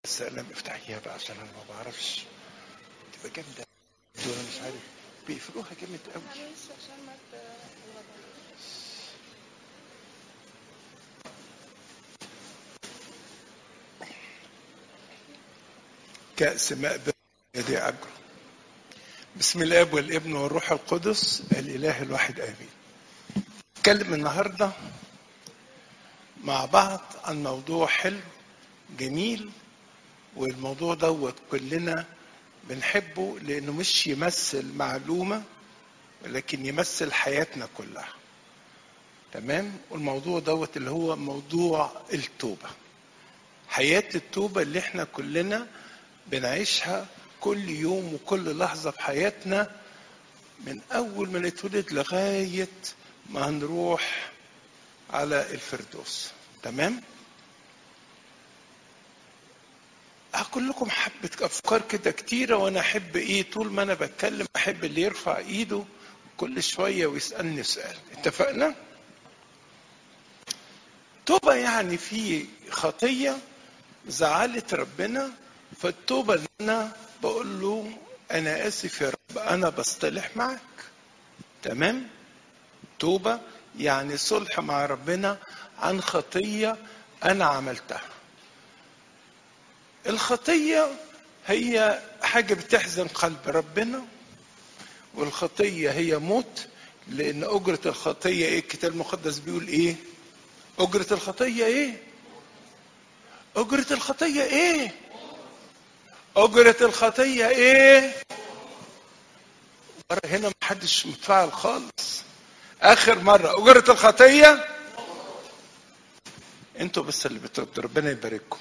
سلام افتحيها بقى عشان انا ما بعرفش تبقى جامده دول مش عارف بيقفلوها جامد قوي معلش عشان ما تغلط كأس ماء يدي أجره بسم الاب والابن والروح القدس الاله الواحد امين نتكلم النهارده مع بعض عن موضوع حلو جميل والموضوع دوت كلنا بنحبه لانه مش يمثل معلومه ولكن يمثل حياتنا كلها تمام والموضوع دوت اللي هو موضوع التوبه حياه التوبه اللي احنا كلنا بنعيشها كل يوم وكل لحظة في حياتنا من أول ما نتولد لغاية ما هنروح على الفردوس تمام؟ هقول لكم حبة أفكار كده كتيرة وأنا أحب إيه طول ما أنا بتكلم أحب اللي يرفع إيده كل شوية ويسألني سؤال اتفقنا؟ توبة يعني في خطية زعلت ربنا فالتوبة اللي أنا بقول له أنا آسف يا رب أنا بصطلح معك تمام توبة يعني صلح مع ربنا عن خطية أنا عملتها الخطية هي حاجة بتحزن قلب ربنا والخطية هي موت لأن أجرة الخطية إيه الكتاب المقدس بيقول إيه أجرة الخطية إيه أجرة الخطية إيه أجرة الخطية إيه؟ مرة هنا محدش متفاعل خالص. آخر مرة أجرة الخطية أنتوا بس اللي بتردوا ربنا يبارككم.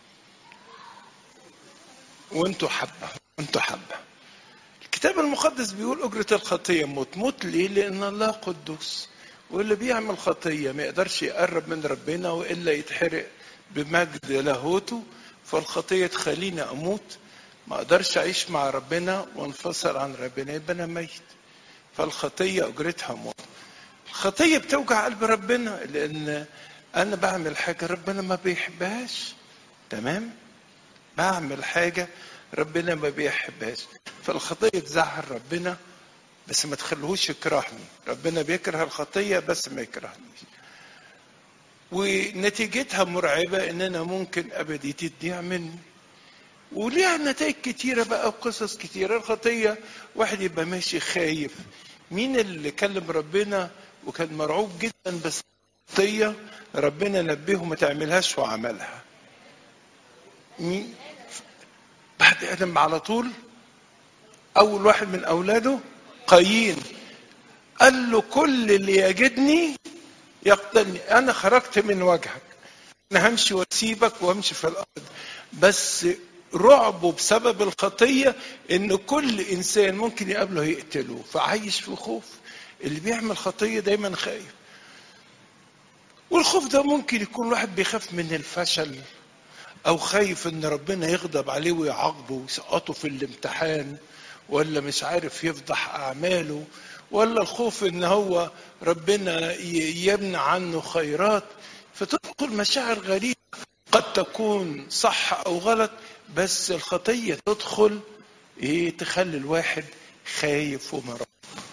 وأنتوا حبة وأنتوا حبة. الكتاب المقدس بيقول أجرة الخطية موت، موت ليه؟ لأن الله قدوس. واللي بيعمل خطية ما يقدرش يقرب من ربنا وإلا يتحرق بمجد لاهوته فالخطية تخليني أموت ما أقدرش أعيش مع ربنا وانفصل عن ربنا يبقى أنا ميت فالخطية أجرتها موت الخطية بتوجع قلب ربنا لأن أنا بعمل حاجة ربنا ما بيحبهاش تمام بعمل حاجة ربنا ما بيحبهاش فالخطية تزعل ربنا بس ما تخليهوش يكرهني ربنا بيكره الخطية بس ما يكرهنيش ونتيجتها مرعبة ان انا ممكن ابديتي تضيع مني وليها نتائج كتيرة بقى وقصص كتيرة الخطية واحد يبقى ماشي خايف مين اللي كلم ربنا وكان مرعوب جدا بس الخطية ربنا نبهه ما تعملهاش وعملها مين بعد ادم على طول اول واحد من اولاده قايين قال له كل اللي يجدني يقتلني انا خرجت من وجهك انا همشي واسيبك وامشي في الارض بس رعبه بسبب الخطيه ان كل انسان ممكن يقابله يقتله فعايش في خوف اللي بيعمل خطيه دايما خايف والخوف ده ممكن يكون واحد بيخاف من الفشل او خايف ان ربنا يغضب عليه ويعاقبه ويسقطه في الامتحان ولا مش عارف يفضح اعماله ولا الخوف ان هو ربنا يمنع عنه خيرات فتدخل مشاعر غريبه قد تكون صح او غلط بس الخطيه تدخل ايه تخلي الواحد خايف ومرض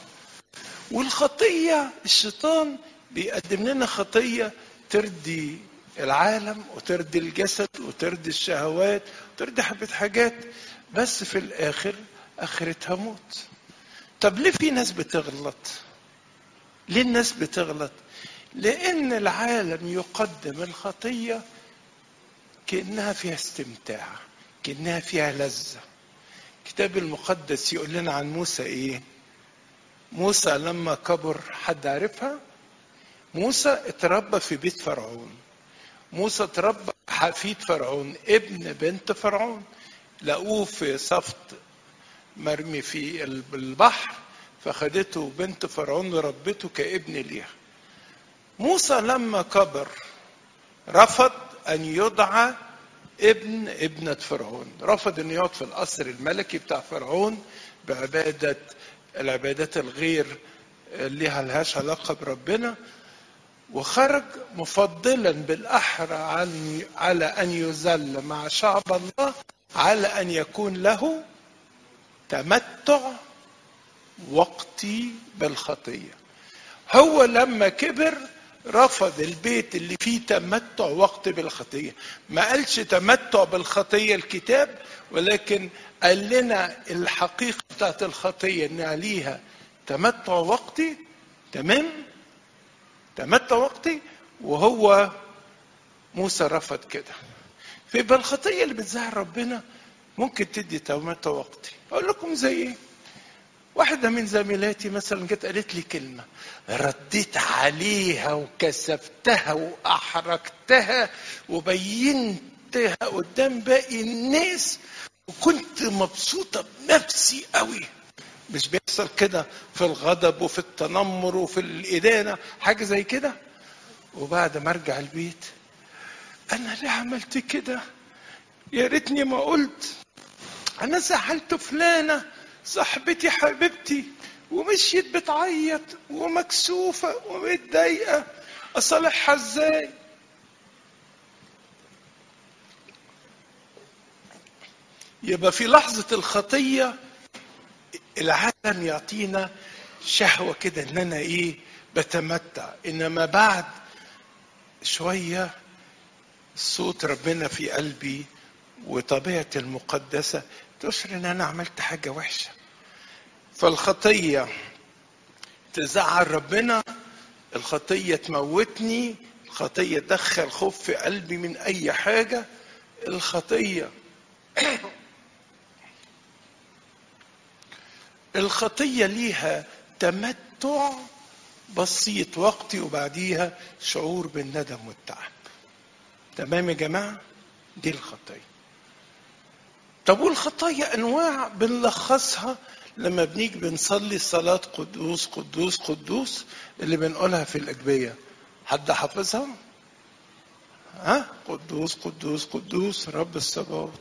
والخطيه الشيطان بيقدم لنا خطيه ترضي العالم وترضي الجسد وترضي الشهوات وترضي حبه حاجات بس في الاخر اخرتها موت طب ليه في ناس بتغلط ليه الناس بتغلط لان العالم يقدم الخطيه كانها فيها استمتاع كانها فيها لذه الكتاب المقدس يقول لنا عن موسى ايه موسى لما كبر حد عارفها موسى اتربى في بيت فرعون موسى اتربى حفيد فرعون ابن بنت فرعون لقوه في صفت مرمي في البحر فخدته بنت فرعون وربته كابن ليها موسى لما كبر رفض ان يدعى ابن ابنة فرعون رفض ان يقعد في القصر الملكي بتاع فرعون بعبادة العبادات الغير اللي لها لهاش علاقة بربنا وخرج مفضلا بالاحرى عن على ان يذل مع شعب الله على ان يكون له تمتع وقتي بالخطيه هو لما كبر رفض البيت اللي فيه تمتع وقت بالخطيه ما قالش تمتع بالخطيه الكتاب ولكن قال لنا الحقيقه بتاعت الخطيه انها ليها تمتع وقتي تمام تمتع وقتي وهو موسى رفض كده فيبقى الخطيه اللي بتزعل ربنا ممكن تدي تمتع وقتي اقول لكم زي ايه واحدة من زميلاتي مثلا جت قالت لي كلمة رديت عليها وكسفتها وأحرجتها وبينتها قدام باقي الناس وكنت مبسوطة بنفسي قوي مش بيحصل كده في الغضب وفي التنمر وفي الإدانة حاجة زي كده وبعد ما أرجع البيت أنا ليه عملت كده يا ريتني ما قلت أنا زعلت فلانة صاحبتي حبيبتي ومشيت بتعيط ومكسوفة ومتضايقة أصالحها إزاي؟ يبقى في لحظة الخطية العالم يعطينا شهوة كده إن أنا إيه بتمتع إنما بعد شوية صوت ربنا في قلبي وطبيعتي المقدسة تشعر إن أنا عملت حاجة وحشة فالخطية تزعل ربنا الخطية تموتني الخطية تدخل خوف في قلبي من أي حاجة الخطية الخطية ليها تمتع بسيط وقتي وبعديها شعور بالندم والتعب تمام يا جماعة دي الخطية طب والخطايا أنواع بنلخصها لما بنيجي بنصلي صلاة قدوس قدوس قدوس اللي بنقولها في الأجبية حد حافظها؟ ها؟ قدوس قدوس قدوس رب السباوت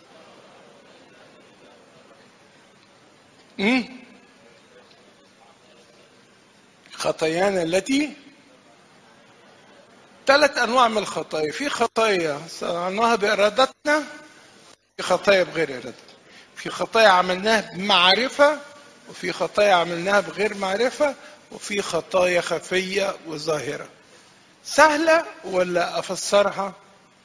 خطايانا التي ثلاث انواع من الخطايا في خطايا صنعناها بارادتنا في خطايا بغير ارادتنا في خطايا عملناها بمعرفه وفي خطايا عملناها بغير معرفه وفي خطايا خفيه وظاهره سهله ولا افسرها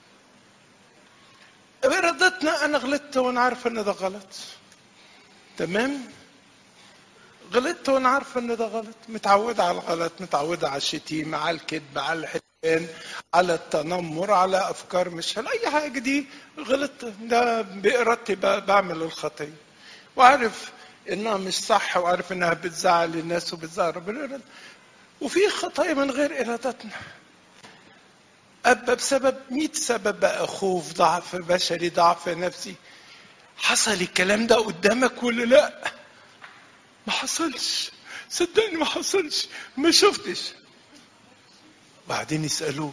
بارادتنا انا غلطت وانا عارف ان ده غلط تمام غلطت وانا عارفه ان ده غلط متعوده على الغلط متعوده على الشتيمه على الكذب على الحتان على التنمر على افكار مش حلوه اي حاجه دي غلطت ده بارادتي بعمل الخطيه وعارف انها مش صح وعارف انها بتزعل الناس وبتزعل ربنا وفي خطايا من غير ارادتنا أبا بسبب مئة سبب بقى خوف ضعف بشري ضعف نفسي حصل الكلام ده قدامك ولا لا ما حصلش صدقني ما حصلش ما شفتش بعدين يسألوه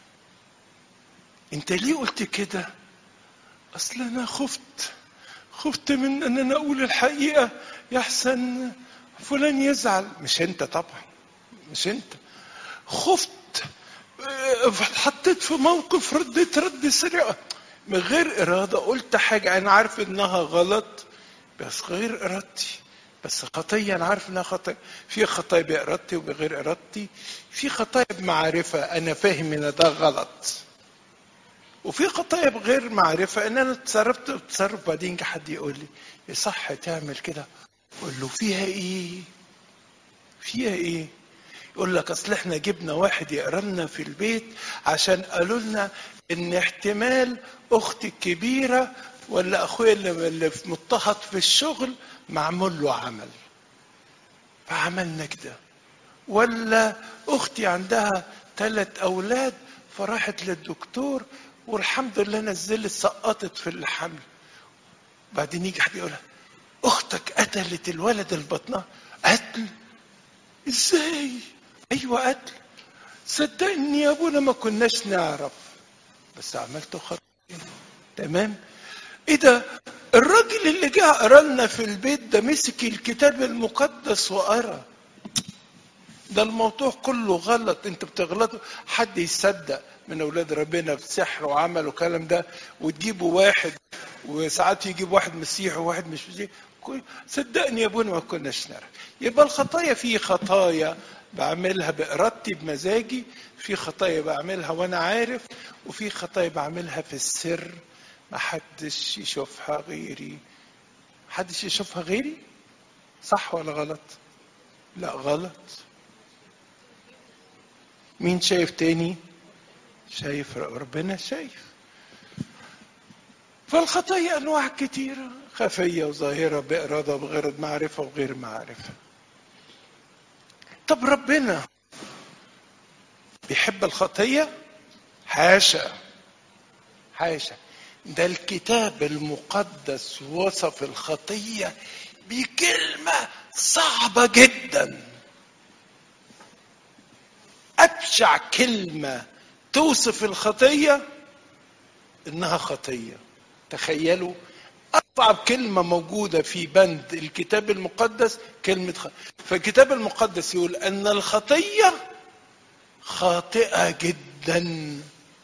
انت ليه قلت كده اصل انا خفت خفت من ان انا اقول الحقيقة يحسن فلان يزعل مش انت طبعا مش انت خفت اتحطيت في موقف رديت رد سريع من غير إرادة قلت حاجة أنا عارف إنها غلط بس غير إرادتي بس خطية أنا عارف إنها خطية في خطايا بإرادتي وبغير إرادتي في خطايا بمعرفة أنا فاهم إن ده غلط وفي خطايا بغير معرفة إن أنا اتصرفت تصرف بعدين حد يقول لي يصح تعمل كده أقول له فيها إيه؟ فيها إيه؟ يقول لك اصل احنا جبنا واحد يقرا لنا في البيت عشان قالوا لنا ان احتمال اختي الكبيره ولا اخويا اللي مضطهد في الشغل معمول له عمل فعملنا كده ولا اختي عندها ثلاث اولاد فراحت للدكتور والحمد لله نزلت سقطت في الحمل بعدين يجي حد يقولها اختك قتلت الولد البطنه قتل ازاي ايوه قتل صدقني يا ابونا ما كناش نعرف بس عملته خطأ تمام ايه ده الراجل اللي جه قرا لنا في البيت ده مسك الكتاب المقدس وقرا ده الموضوع كله غلط انت بتغلطوا حد يصدق من اولاد ربنا في سحر وعمل وكلام ده وتجيبوا واحد وساعات يجيب واحد مسيحي وواحد مش مسيحي كل- صدقني يا ابونا ما كناش نعرف يبقى الخطايا في خطايا بعملها بارادتي بمزاجي في خطايا بعملها وانا عارف وفي خطايا بعملها في السر ما حدش يشوفها غيري حدش يشوفها غيري صح ولا غلط لا غلط مين شايف تاني شايف ربنا شايف فالخطايا انواع كتيره خفيه وظاهره باراده وبغير معرفه وغير معرفه طب ربنا بيحب الخطيه حاشا حاشا ده الكتاب المقدس وصف الخطيه بكلمه صعبه جدا ابشع كلمه توصف الخطيه انها خطيه تخيلوا اصعب كلمه موجوده في بند الكتاب المقدس كلمه خ... فالكتاب المقدس يقول ان الخطيه خاطئه جدا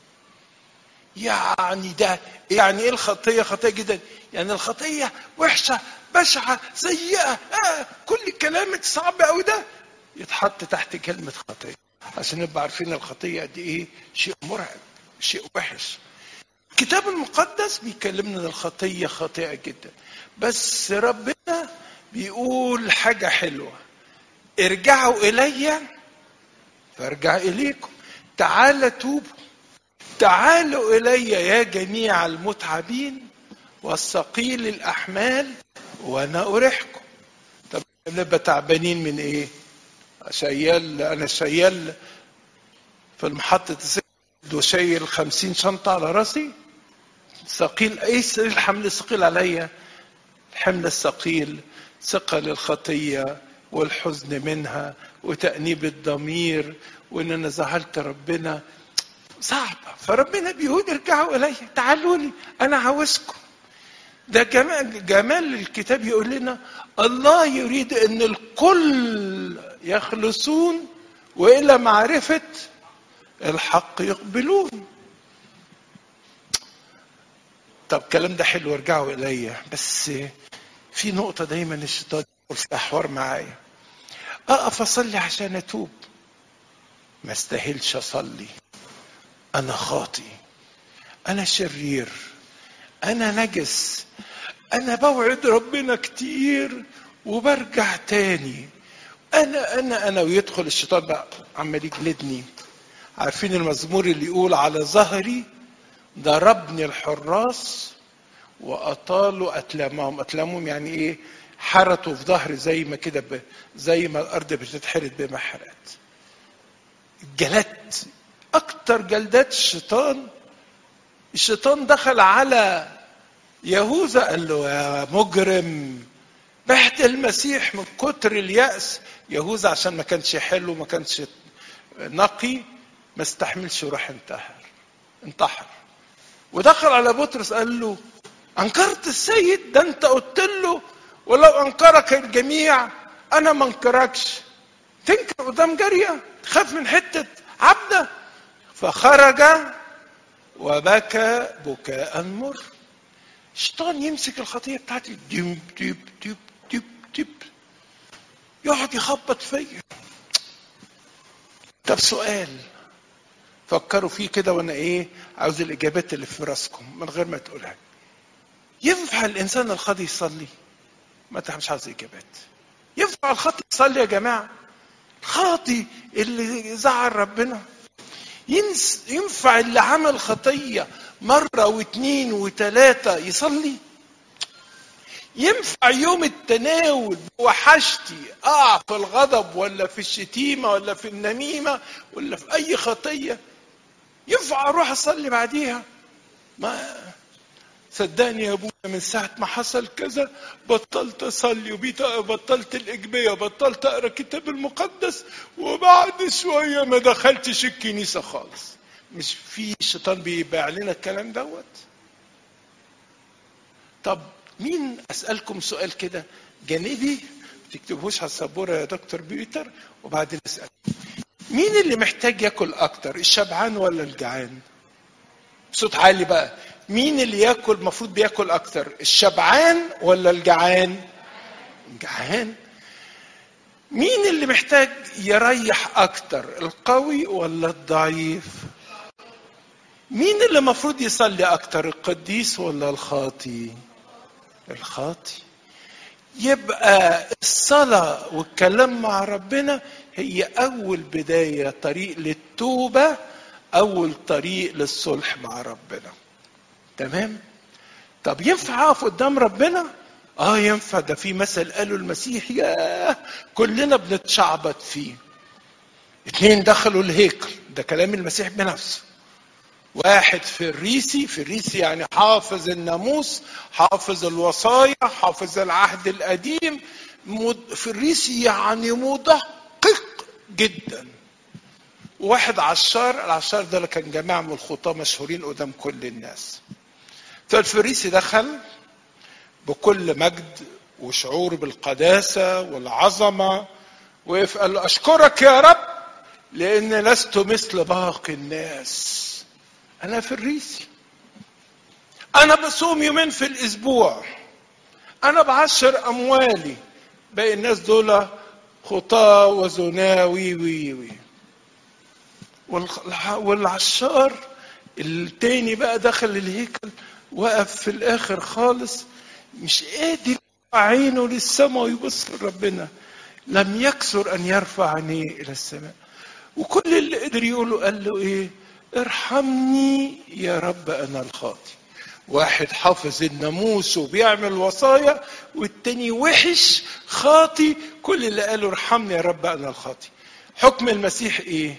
يعني ده يعني ايه الخطيه خطيه جدا يعني الخطيه وحشه بشعه سيئه آه كل الكلام الصعب قوي ده يتحط تحت كلمه خطيه عشان نبقى عارفين الخطيه قد ايه شيء مرعب شيء وحش الكتاب المقدس بيكلمنا ان الخطيه خاطئه جدا بس ربنا بيقول حاجه حلوه ارجعوا الي فارجع اليكم تعال توبوا تعالوا الي يا جميع المتعبين والثقيل الاحمال وانا اريحكم طب نبقى تعبانين من ايه شيال انا شيال في المحطة وشايل خمسين شنطة على راسي ثقيل ايه الحمل الثقيل عليا الحمل الثقيل ثقل الخطية والحزن منها وتأنيب الضمير وان انا زعلت ربنا صعبة فربنا بيقول ارجعوا الي تعالوا لي انا عاوزكم ده جمال جمال الكتاب يقول لنا الله يريد ان الكل يخلصون والى معرفه الحق يقبلون طب الكلام ده حلو ارجعوا الي بس في نقطه دايما الشيطان يدخل في احوار معايا اقف اصلي عشان اتوب ما استاهلش اصلي انا خاطي انا شرير انا نجس انا بوعد ربنا كتير وبرجع تاني انا انا انا ويدخل الشيطان بقى عمال يجلدني عارفين المزمور اللي يقول على ظهري ضربني الحراس واطالوا اتلامهم اتلامهم يعني ايه حرتوا في ظهري زي ما كده ب... زي ما الارض بتتحرت بمحرات جلدت اكتر جلدات الشيطان الشيطان دخل على يهوذا قال له يا مجرم بعت المسيح من كتر اليأس يهوذا عشان ما كانش حلو ما كانش نقي ما استحملش وراح انتحر انتحر ودخل على بطرس قال له انكرت السيد ده انت قلت له ولو انكرك الجميع انا ما انكركش تنكر قدام جاريه تخاف من حته عبده فخرج وبكى بكاء مر الشيطان يمسك الخطيه بتاعتي ديب ديب ديب ديب ديب يقعد يخبط فيا طب سؤال فكروا فيه كده وانا ايه عاوز الاجابات اللي في راسكم من غير ما تقولها ينفع الانسان الخاطي يصلي ما انت مش عاوز اجابات ينفع الخاطي يصلي يا جماعه الخاطي اللي زعل ربنا ينس ينفع اللي عمل خطيه مره واثنين وثلاثه يصلي ينفع يوم التناول وحشتي اقع في الغضب ولا في الشتيمه ولا في النميمه ولا في اي خطيه ينفع اروح اصلي بعديها ما صدقني يا ابويا من ساعة ما حصل كذا بطلت أصلي وبطلت الإجبية وبطلت أقرأ الكتاب المقدس وبعد شوية ما دخلتش الكنيسة خالص مش في شيطان بيبيع لنا الكلام دوت طب مين أسألكم سؤال كده جانبي تكتبوش على السبوره يا دكتور بيتر وبعدين اسال مين اللي محتاج ياكل اكتر الشبعان ولا الجعان بصوت عالي بقى مين اللي ياكل المفروض بياكل اكتر الشبعان ولا الجعان الجعان مين اللي محتاج يريح اكتر القوي ولا الضعيف مين اللي المفروض يصلي اكتر القديس ولا الخاطي الخاطي يبقى الصلاة والكلام مع ربنا هي أول بداية طريق للتوبة أول طريق للصلح مع ربنا تمام طب ينفع أقف قدام ربنا اه ينفع ده في مثل قاله المسيح يا كلنا بنتشعبط فيه اتنين دخلوا الهيكل ده كلام المسيح بنفسه واحد فريسي فريسي يعني حافظ الناموس حافظ الوصايا حافظ العهد القديم مد- فريسي يعني مدقق جدا واحد عشار العشار ده اللي كان جماعة من الخطاة مشهورين قدام كل الناس فالفريسي دخل بكل مجد وشعور بالقداسة والعظمة وقف قال له أشكرك يا رب لأن لست مثل باقي الناس أنا فريسي أنا بصوم يومين في الأسبوع أنا بعشر أموالي باقي الناس دول خطاة وزنا وي وي وي والخ- والعشار التاني بقى دخل الهيكل وقف في الآخر خالص مش قادر يرفع عينه للسماء ويبص لربنا لم يكسر أن يرفع عينيه إلى السماء وكل اللي قدر يقوله قال له إيه ارحمني يا رب أنا الخاطي واحد حافظ الناموس وبيعمل وصايا والتاني وحش خاطي كل اللي قاله ارحمني يا رب أنا الخاطي حكم المسيح إيه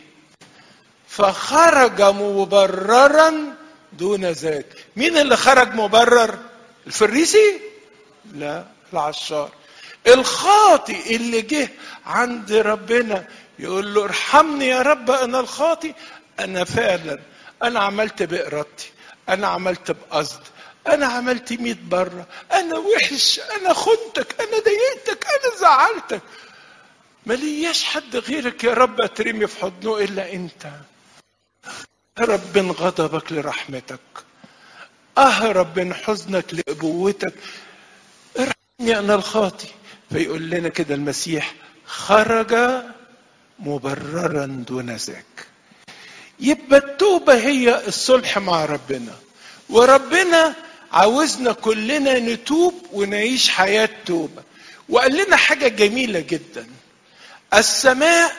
فخرج مبررا دون ذاك مين اللي خرج مبرر الفريسي لا العشار الخاطي اللي جه عند ربنا يقول له ارحمني يا رب انا الخاطي انا فعلا انا عملت بارادتي انا عملت بقصد انا عملت ميت بره انا وحش انا خنتك انا ضايقتك انا زعلتك ما لياش حد غيرك يا رب اترمي في حضنه الا انت اهرب من غضبك لرحمتك اهرب من حزنك لابوتك ارحمني انا الخاطي فيقول لنا كده المسيح خرج مبررا دون ذاك يبقى التوبه هي الصلح مع ربنا وربنا عاوزنا كلنا نتوب ونعيش حياه توبه وقال لنا حاجه جميله جدا السماء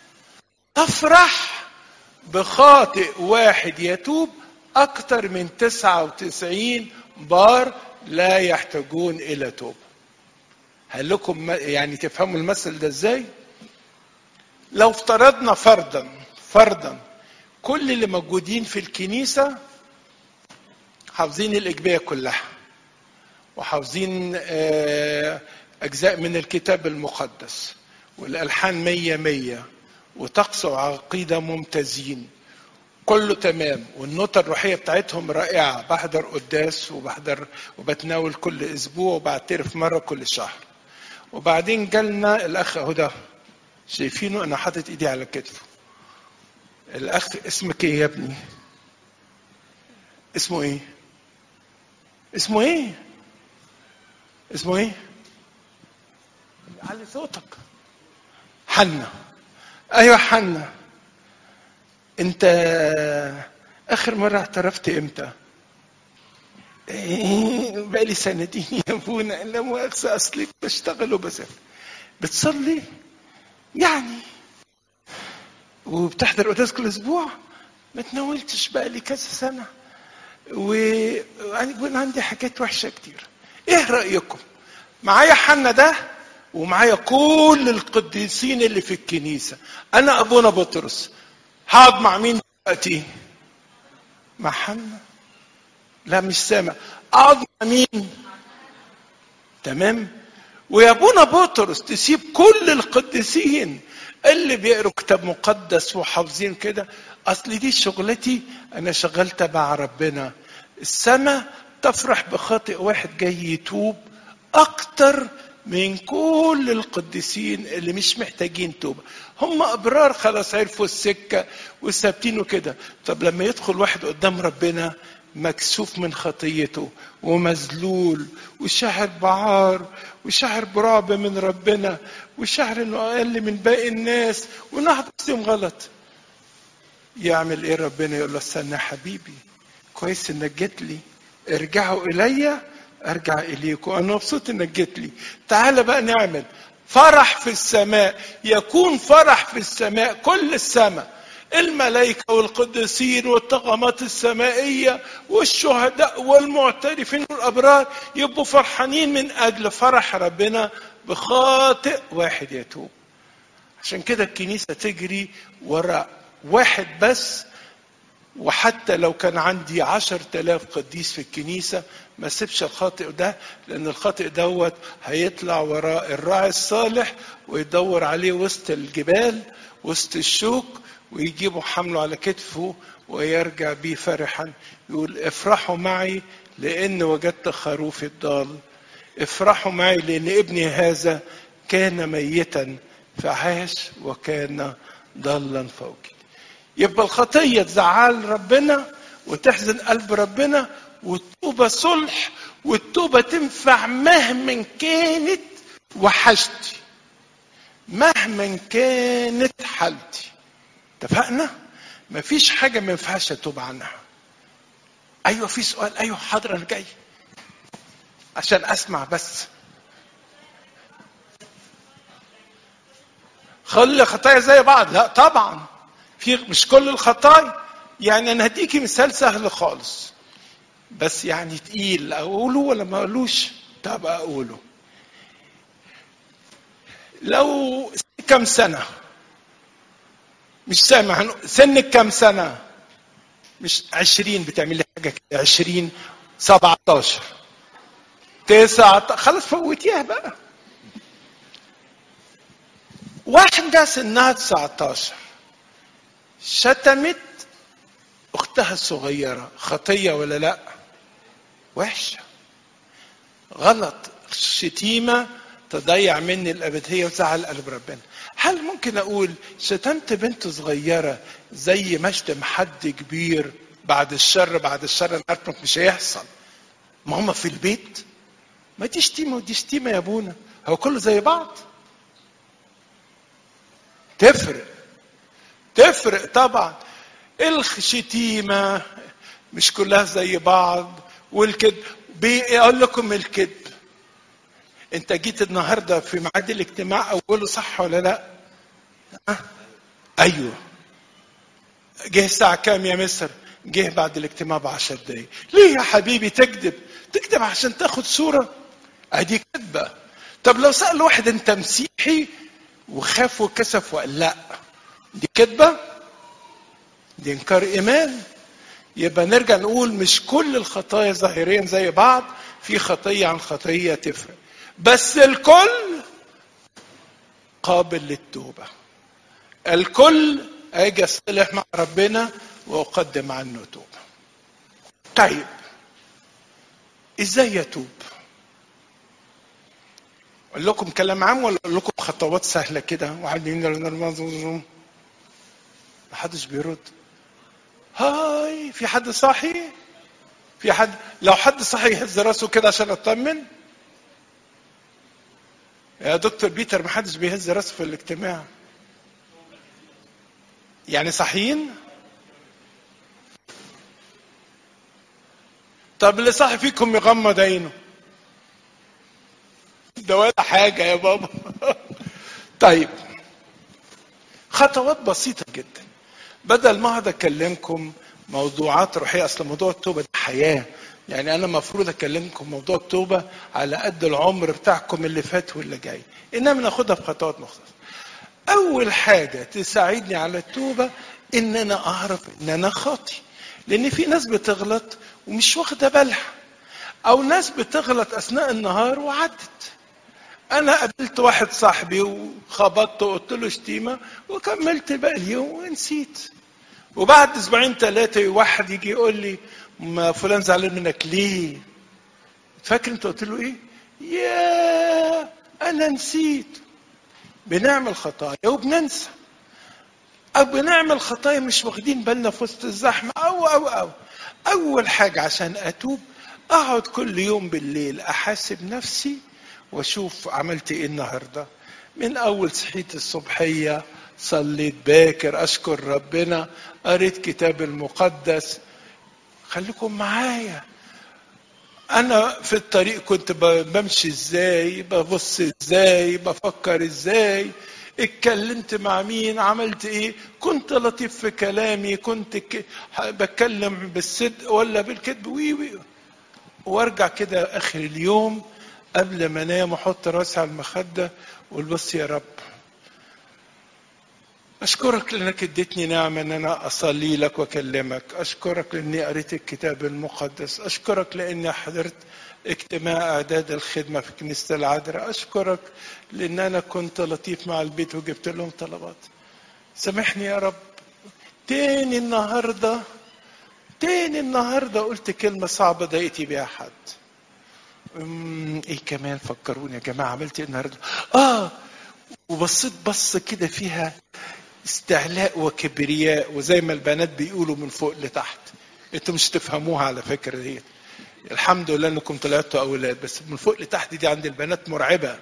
تفرح بخاطئ واحد يتوب أكثر من 99 بار لا يحتاجون إلى توبة هل لكم م- يعني تفهموا المثل ده ازاي؟ لو افترضنا فرضا فرضا كل اللي موجودين في الكنيسة حافظين الإجبية كلها وحافظين آه، أجزاء من الكتاب المقدس والألحان مية مية وطقس وعقيدة ممتازين كله تمام والنوتة الروحية بتاعتهم رائعة بحضر قداس وبحضر وبتناول كل أسبوع وبعترف مرة كل شهر وبعدين جالنا الأخ أهو ده شايفينه أنا حاطط إيدي على كتفه الأخ اسمك إيه يا ابني؟ اسمه إيه؟ اسمه إيه؟ اسمه إيه؟ علي صوتك حنا ايوه حنا انت اخر مره اعترفت امتى إيه، بقالي سنتين يا ابونا لا مؤاخذه اصلي بشتغل وبسافر بتصلي يعني وبتحضر قداس كل اسبوع ما تناولتش بقالي كذا سنه ويكون عندي حاجات وحشه كتير ايه رايكم معايا حنا ده ومعايا كل القديسين اللي في الكنيسه انا ابونا بطرس هقعد مع مين دلوقتي مع حنا لا مش سامع اقعد مع مين تمام ويا ابونا بطرس تسيب كل القديسين اللي بيقروا كتاب مقدس وحافظين كده اصل دي شغلتي انا شغال تبع ربنا السماء تفرح بخاطئ واحد جاي يتوب اكتر من كل القديسين اللي مش محتاجين توبة هم أبرار خلاص عرفوا السكة وثابتين وكده طب لما يدخل واحد قدام ربنا مكسوف من خطيته ومذلول وشاعر بعار وشاعر برعب من ربنا وشاعر انه اقل من باقي الناس وانه حدثهم غلط يعمل ايه ربنا يقول له استنى يا حبيبي كويس انك جيت لي ارجعوا الي ارجع اليكم انا مبسوط انك جيت لي تعال بقى نعمل فرح في السماء يكون فرح في السماء كل السماء الملائكة والقديسين والطغمات السمائية والشهداء والمعترفين والأبرار يبقوا فرحانين من أجل فرح ربنا بخاطئ واحد يتوب عشان كده الكنيسة تجري وراء واحد بس وحتى لو كان عندي عشر تلاف قديس في الكنيسة ما سيبش الخاطئ ده لأن الخاطئ دوت هيطلع وراء الراعي الصالح ويدور عليه وسط الجبال وسط الشوك ويجيبوا حمله على كتفه ويرجع بيه فرحا يقول افرحوا معي لأن وجدت خروفي الضال افرحوا معي لأن ابني هذا كان ميتا فعاش وكان ضالا فوقي يبقى الخطية تزعل ربنا وتحزن قلب ربنا والتوبة صلح والتوبة تنفع مهما كانت وحشتي مهما كانت حالتي اتفقنا؟ مفيش حاجة ما ينفعش أتوب عنها. أيوه في سؤال أيوه حاضر أنا جاي. عشان أسمع بس. خلي الخطايا زي بعض، لا طبعا. في مش كل الخطايا. يعني أنا هديكي مثال سهل خالص. بس يعني تقيل أقوله ولا ما أقولوش؟ طب أقوله. لو كم سنة مش سامع سنك كم سنة مش عشرين بتعملي حاجة كده عشرين سبعة عشر تسعة خلاص فوتيها بقى واحدة سنها 19 شتمت أختها الصغيرة خطية ولا لا؟ وحشة غلط شتيمة تضيع مني الأبدية وتزعل قلب ربنا هل ممكن أقول شتمت بنت صغيرة زي ما اشتم حد كبير بعد الشر بعد الشر أنا عارف مش هيحصل ما هم في البيت ما دي شتيمة ودي شتيمة يا أبونا هو كله زي بعض تفرق تفرق طبعا الشتيمة مش كلها زي بعض والكذب بيقول لكم الكذب انت جيت النهارده في ميعاد الاجتماع اوله صح ولا لا؟ أه؟ ايوه جه الساعة كام يا مستر؟ جه بعد الاجتماع بعشر دقايق ليه يا حبيبي تكذب؟ تكذب عشان تاخد صورة ادي كذبة طب لو سأل واحد انت مسيحي وخاف وكسف وقال لا دي كذبة دي انكار ايمان يبقى نرجع نقول مش كل الخطايا ظاهريا زي بعض في خطية عن خطية تفرق بس الكل قابل للتوبة الكل اجي اصطلح مع ربنا واقدم عنه توبة طيب ازاي يتوب اقول لكم كلام عام ولا اقول لكم خطوات سهله كده وعلمين محدش بيرد هاي في حد صاحي في حد لو حد صاحي يهز راسه كده عشان اطمن يا دكتور بيتر محدش بيهز راسه في الاجتماع يعني صاحيين طب اللي صاحي فيكم يغمض عينه ده ولا حاجة يا بابا طيب خطوات بسيطة جدا بدل ما اقعد اكلمكم موضوعات روحية اصل موضوع التوبة ده حياة يعني انا المفروض اكلمكم موضوع التوبة على قد العمر بتاعكم اللي فات واللي جاي انما ناخدها في خطوات مختصرة اول حاجة تساعدني على التوبة ان انا اعرف ان انا خاطي لان في ناس بتغلط ومش واخده بالها او ناس بتغلط اثناء النهار وعدت انا قابلت واحد صاحبي وخبطته وقلت له شتيمه وكملت باقي اليوم ونسيت وبعد اسبوعين ثلاثه واحد يجي يقول لي ما فلان زعلان منك ليه فاكر انت قلت له ايه يا انا نسيت بنعمل خطايا وبننسى او بنعمل خطايا مش واخدين بالنا في وسط الزحمه او او او اول حاجه عشان اتوب اقعد كل يوم بالليل احاسب نفسي واشوف عملت ايه النهارده من اول صحيت الصبحيه صليت باكر اشكر ربنا قريت كتاب المقدس خليكم معايا انا في الطريق كنت ب- بمشي ازاي ببص ازاي بفكر ازاي اتكلمت مع مين عملت ايه كنت لطيف في كلامي كنت ك... بتكلم بالصدق ولا بالكذب وي وي وارجع كده اخر اليوم قبل ما انام احط راسي على المخده واقول بص يا رب أشكرك لأنك اديتني نعمة أن أنا أصلي لك وأكلمك أشكرك لأني قريت الكتاب المقدس أشكرك لأني حضرت اجتماع إعداد الخدمة في كنيسة العذراء أشكرك لأن أنا كنت لطيف مع البيت وجبت لهم طلبات سامحني يا رب تاني النهاردة تاني النهاردة قلت كلمة صعبة ضايقتي بيها حد أمم، ايه كمان فكروني يا جماعة عملت ايه النهاردة اه وبصيت بصة كده فيها استعلاء وكبرياء وزي ما البنات بيقولوا من فوق لتحت انتوا مش تفهموها على فكرة دي الحمد لله انكم طلعتوا اولاد بس من فوق لتحت دي عند البنات مرعبة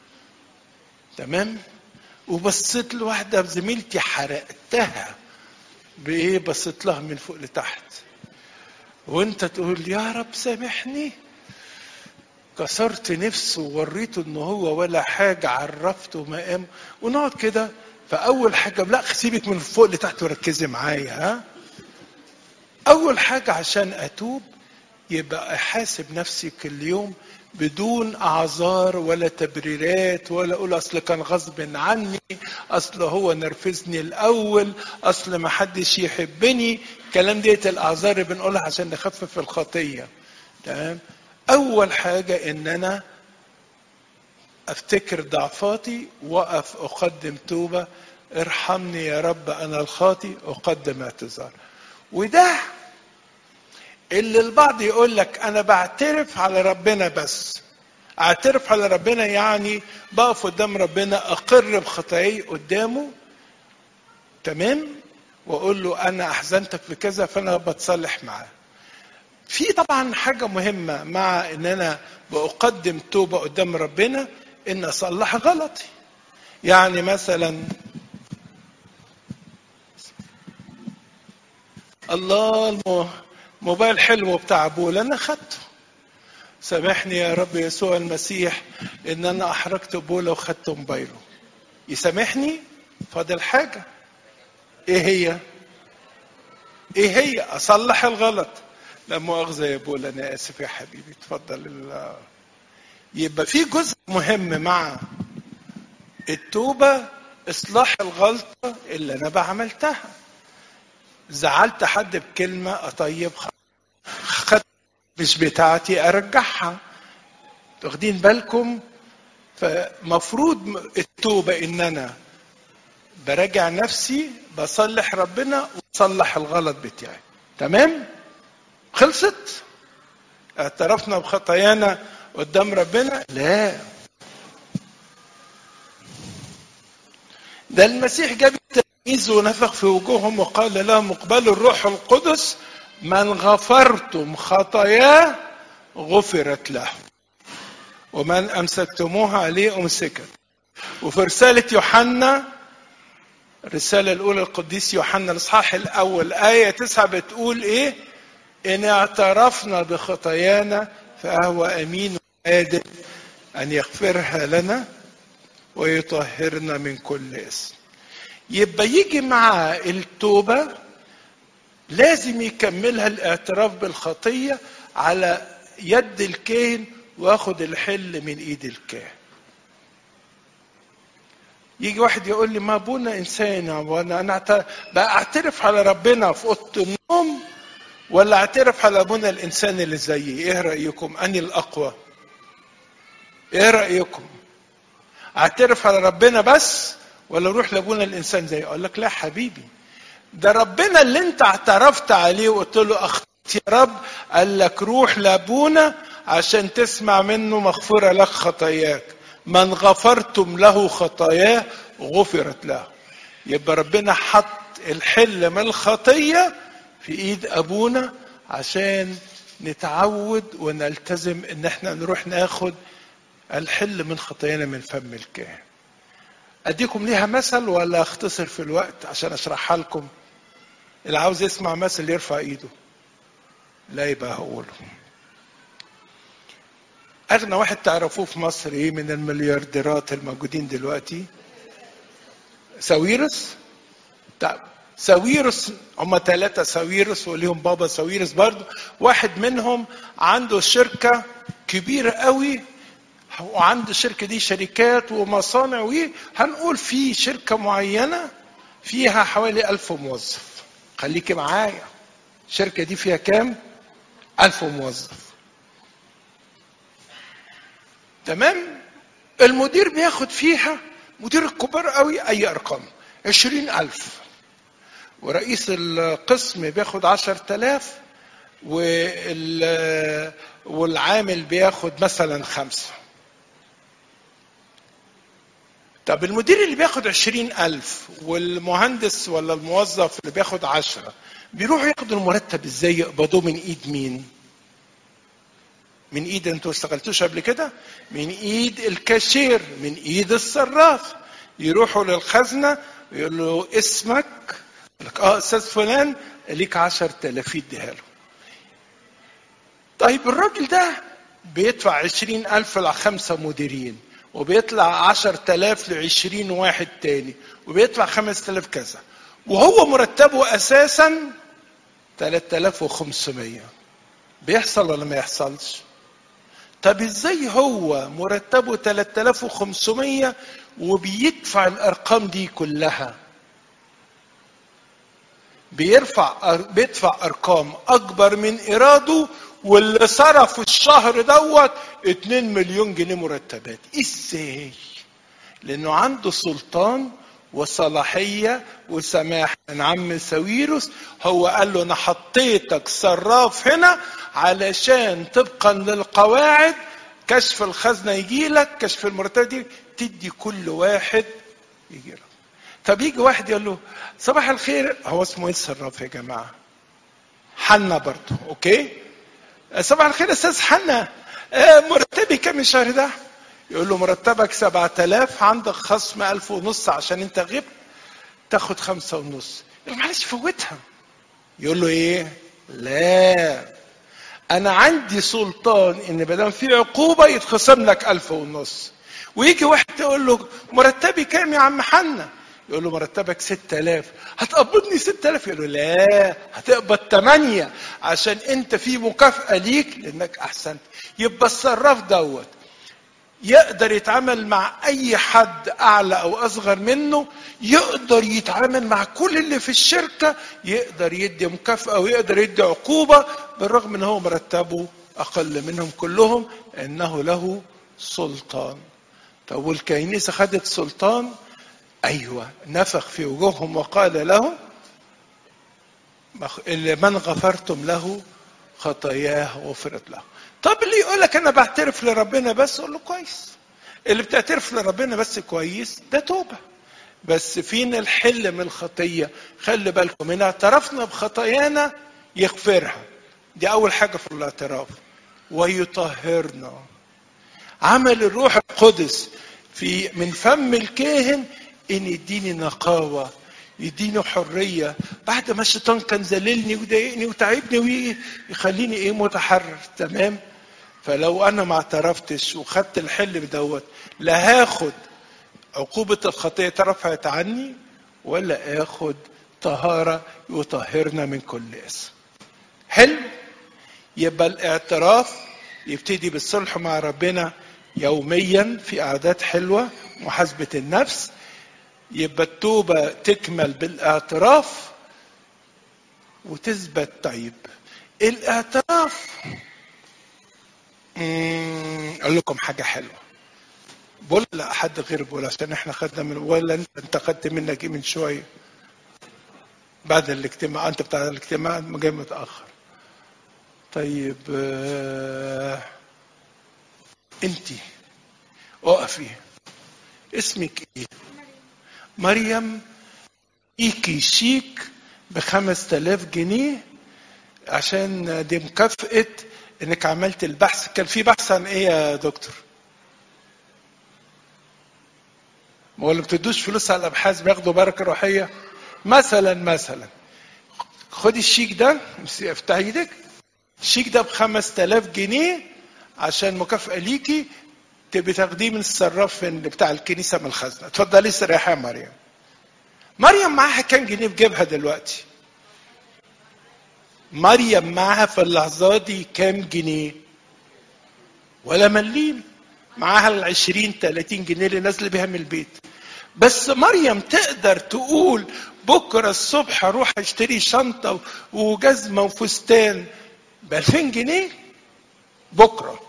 تمام وبصيت لواحدة زميلتي حرقتها بايه بصيت لها من فوق لتحت وانت تقول يا رب سامحني كسرت نفسه ووريته ان هو ولا حاجه عرفته مقام ونقعد كده فاول حاجه لا سيبك من فوق لتحت وركزي معايا ها اول حاجه عشان اتوب يبقى احاسب نفسي كل يوم بدون اعذار ولا تبريرات ولا اقول اصل كان غصب عني اصل هو نرفزني الاول اصل ما حدش يحبني الكلام ديت الاعذار اللي بنقولها عشان نخفف الخطيه تمام اول حاجه ان انا افتكر ضعفاتي واقف اقدم توبه ارحمني يا رب انا الخاطي اقدم اعتذار وده اللي البعض يقول لك انا بعترف على ربنا بس اعترف على ربنا يعني بقف قدام ربنا اقر بخطاياي قدامه تمام واقول له انا احزنتك في كذا فانا بتصالح معاه في طبعا حاجة مهمة مع ان انا بقدم توبة قدام ربنا ان اصلح غلطي يعني مثلا الله الموبايل حلو بتاع ابولا انا خدته سامحني يا رب يسوع المسيح ان انا احرجت ابولا وخدت موبايله يسامحني فاضل حاجة ايه هي ايه هي اصلح الغلط لا مؤاخذة يا بولا أنا آسف يا حبيبي اتفضل ال- يبقى في جزء مهم مع التوبة إصلاح الغلطة اللي أنا بعملتها زعلت حد بكلمة أطيب خ- خد مش بتاعتي أرجعها واخدين بالكم فمفروض التوبة إن أنا براجع نفسي بصلح ربنا وصلح الغلط بتاعي تمام؟ خلصت اعترفنا بخطايانا قدام ربنا لا ده المسيح جاب التلاميذ ونفخ في وجوههم وقال لهم اقبلوا الروح القدس من غفرتم خطاياه غفرت له ومن امسكتموها عليه امسكت وفي رساله يوحنا الرساله الاولى القديس يوحنا الاصحاح الاول ايه تسعه بتقول ايه إن اعترفنا بخطايانا فهو أمين وعادل أن يغفرها لنا ويطهرنا من كل اسم يبقى يجي مع التوبة لازم يكملها الاعتراف بالخطية على يد الكاهن واخد الحل من ايد الكاهن يجي واحد يقول لي ما ابونا انسان وانا انا أعت- بقى اعترف على ربنا في اوضه النوم ولا اعترف على ابونا الانسان اللي زيي ايه رايكم اني الاقوى ايه رايكم اعترف على ربنا بس ولا اروح لابونا الانسان زيي اقول لك لا حبيبي ده ربنا اللي انت اعترفت عليه وقلت له اخطيت يا رب قال لك روح لابونا عشان تسمع منه مغفوره لك خطاياك من غفرتم له خطاياه غفرت له يبقى ربنا حط الحل من الخطيه في ايد ابونا عشان نتعود ونلتزم ان احنا نروح ناخد الحل من خطايانا من فم الكاهن اديكم ليها مثل ولا اختصر في الوقت عشان اشرحها لكم اللي عاوز يسمع مثل يرفع ايده لا يبقى هقوله اغنى واحد تعرفوه في مصر ايه من المليارديرات الموجودين دلوقتي ساويرس طيب ساويرس هم ثلاثة ساويرس وليهم بابا ساويرس برضه واحد منهم عنده شركة كبيرة قوي وعنده الشركة دي شركات ومصانع وإيه هنقول في شركة معينة فيها حوالي ألف موظف خليكي معايا الشركة دي فيها كام؟ ألف موظف تمام المدير بياخد فيها مدير الكبار قوي أي أرقام عشرين ألف ورئيس القسم بياخد عشر تلاف وال والعامل بياخد مثلا خمسة طب المدير اللي بياخد عشرين ألف والمهندس ولا الموظف اللي بياخد عشرة بيروحوا ياخدوا المرتب ازاي يقبضوه من ايد مين من ايد انتوا اشتغلتوش قبل كده من ايد الكاشير من ايد الصراف يروحوا للخزنة يقول له اسمك يقول لك اه استاذ فلان ليك 10000 يديها له طيب الراجل ده بيدفع عشرين ألف لخمسة مديرين وبيطلع عشر تلاف لعشرين واحد تاني وبيدفع خمس تلاف كذا وهو مرتبه أساسا تلات تلاف وخمسمية بيحصل ولا ما يحصلش طب ازاي هو مرتبه 3500 وبيدفع الارقام دي كلها بيرفع بيدفع ارقام اكبر من ايراده واللي صرف الشهر دوت 2 مليون جنيه مرتبات ازاي لانه عنده سلطان وصلاحية وسماح من عم ساويروس هو قال له انا حطيتك صراف هنا علشان طبقا للقواعد كشف الخزنة يجي لك كشف المرتبات دي تدي كل واحد يجي لك طب يجي واحد يقول له صباح الخير هو اسمه ايه الصراف يا جماعة حنا برضه اوكي صباح الخير استاذ حنا آه، مرتبي كام الشهر ده يقول له مرتبك سبعة آلاف عندك خصم ألف ونص عشان انت غبت تاخد خمسة ونص يقول له معلش فوتها يقول له ايه لا انا عندي سلطان ان بدل في عقوبة يتخصم لك ألف ونص ويجي واحد يقول له مرتبي كام يا عم حنا يقول له مرتبك ستة آلاف هتقبضني ستة آلاف يقول له لا هتقبض تمانية عشان انت في مكافأة ليك لانك احسنت يبقى الصراف دوت يقدر يتعامل مع اي حد اعلى او اصغر منه يقدر يتعامل مع كل اللي في الشركه يقدر يدي مكافاه ويقدر يدي عقوبه بالرغم ان هو مرتبه اقل منهم كلهم انه له سلطان طب والكنيسه خدت سلطان ايوه نفخ في وجوههم وقال لهم اللي من غفرتم له خطاياه غفرت له طب اللي يقول لك انا بعترف لربنا بس اقول له كويس اللي بتعترف لربنا بس كويس ده توبه بس فين الحل من الخطيه خلي بالكم ان اعترفنا بخطايانا يغفرها دي اول حاجه في الاعتراف ويطهرنا عمل الروح القدس في من فم الكاهن ان يديني نقاوه يديني حريه بعد ما الشيطان كان ذللني وضايقني وتعبني ويخليني ايه متحرر تمام فلو انا ما اعترفتش وخدت الحل دوت لا هاخد عقوبة الخطية اترفعت عني ولا اخد طهارة يطهرنا من كل اسم حلو يبقى الاعتراف يبتدي بالصلح مع ربنا يوميا في قعدات حلوة محاسبة النفس يبقى التوبة تكمل بالاعتراف وتثبت طيب الاعتراف اقول لكم حاجه حلوه بقول لا حد غير بقول عشان احنا خدنا من ولا انت انت خدت منك ايه من شويه بعد الاجتماع انت بتاع الاجتماع جاي متاخر طيب آه انت اقفي اسمك ايه مريم ايكي شيك بخمس تلاف جنيه عشان دي مكافأة انك عملت البحث كان في بحث عن ايه يا دكتور ما هو اللي بتدوش فلوس على الابحاث بياخدوا بركه روحيه مثلا مثلا خدي الشيك ده افتحي ايدك الشيك ده ب 5000 جنيه عشان مكافاه ليكي تبقي تاخديه من الصراف من بتاع الكنيسه من الخزنه اتفضلي استريحي يا مريم مريم معاها كام جنيه في جيبها دلوقتي مريم معاها في اللحظات دي كام جنيه ولا مليم معاها ال 20 30 جنيه اللي نازله بيها من البيت بس مريم تقدر تقول بكره الصبح اروح اشتري شنطه وجزمه وفستان ب 2000 جنيه بكره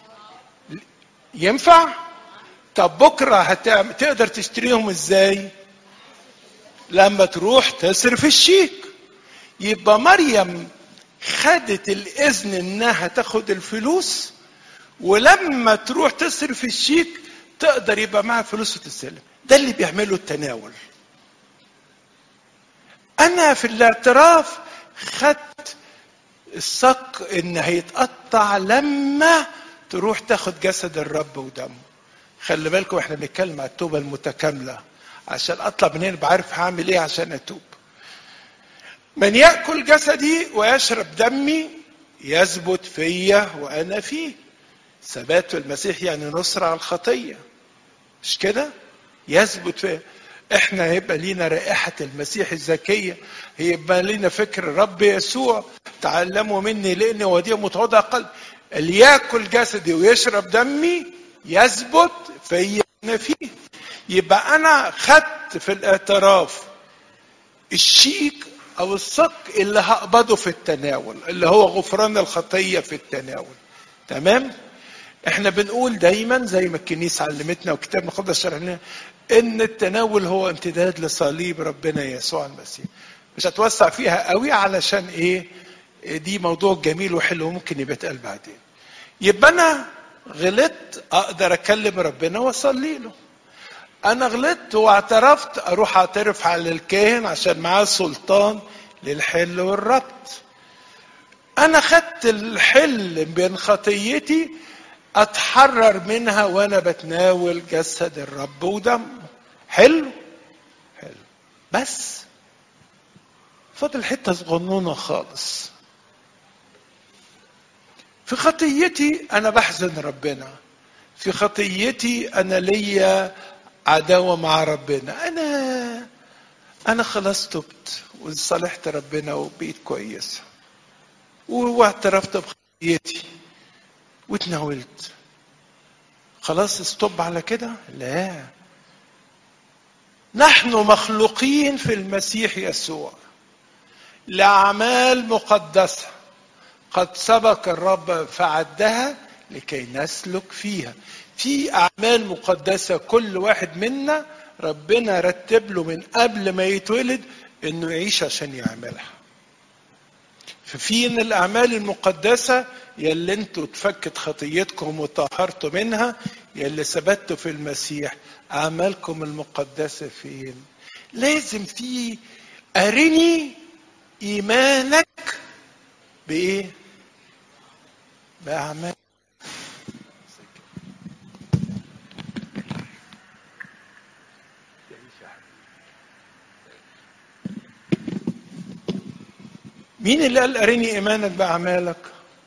ينفع طب بكره هتعمل تقدر تشتريهم ازاي لما تروح تصرف الشيك يبقى مريم خدت الاذن انها تاخد الفلوس ولما تروح تصرف الشيك تقدر يبقى معاها فلوس وتستلم ده اللي بيعمله التناول انا في الاعتراف خدت الصك ان هيتقطع لما تروح تاخد جسد الرب ودمه خلي بالكم احنا بنتكلم على التوبه المتكامله عشان اطلع من هنا بعرف هعمل ايه عشان اتوب من ياكل جسدي ويشرب دمي يثبت فيا وانا فيه ثبات في المسيح يعني نصر على الخطيه مش كده يثبت فيا احنا هيبقى لينا رائحة المسيح الزكية هيبقى لينا فكر الرب يسوع تعلموا مني لاني وديع متواضع قلب اللي ياكل جسدي ويشرب دمي يثبت فيا انا فيه يبقى انا خدت في الاعتراف الشيك او الصك اللي هقبضه في التناول اللي هو غفران الخطيه في التناول تمام احنا بنقول دايما زي ما الكنيسه علمتنا والكتاب المقدس شرح لنا ان التناول هو امتداد لصليب ربنا يسوع المسيح مش هتوسع فيها قوي علشان ايه دي موضوع جميل وحلو ممكن يبقى اتقال بعدين يبقى انا غلطت اقدر اكلم ربنا واصلي له انا غلطت واعترفت اروح اعترف على الكاهن عشان معاه سلطان للحل والربط انا خدت الحل بين خطيتي اتحرر منها وانا بتناول جسد الرب ودمه حلو حلو بس فاضل حته صغنونه خالص في خطيتي انا بحزن ربنا في خطيتي انا ليا عداوه مع ربنا انا انا خلاص تبت وصالحت ربنا وبقيت كويس واعترفت بخطيتي واتناولت خلاص استوب على كده لا نحن مخلوقين في المسيح يسوع لاعمال مقدسه قد سبق الرب فعدها لكي نسلك فيها في اعمال مقدسه كل واحد منا ربنا رتب له من قبل ما يتولد انه يعيش عشان يعملها ففي من الاعمال المقدسه يلي انتوا اتفكت خطيتكم وطهرتوا منها يلي ثبتوا في المسيح اعمالكم المقدسه فين لازم في ارني ايمانك بايه باعمال مين اللي قال ارني ايمانك باعمالك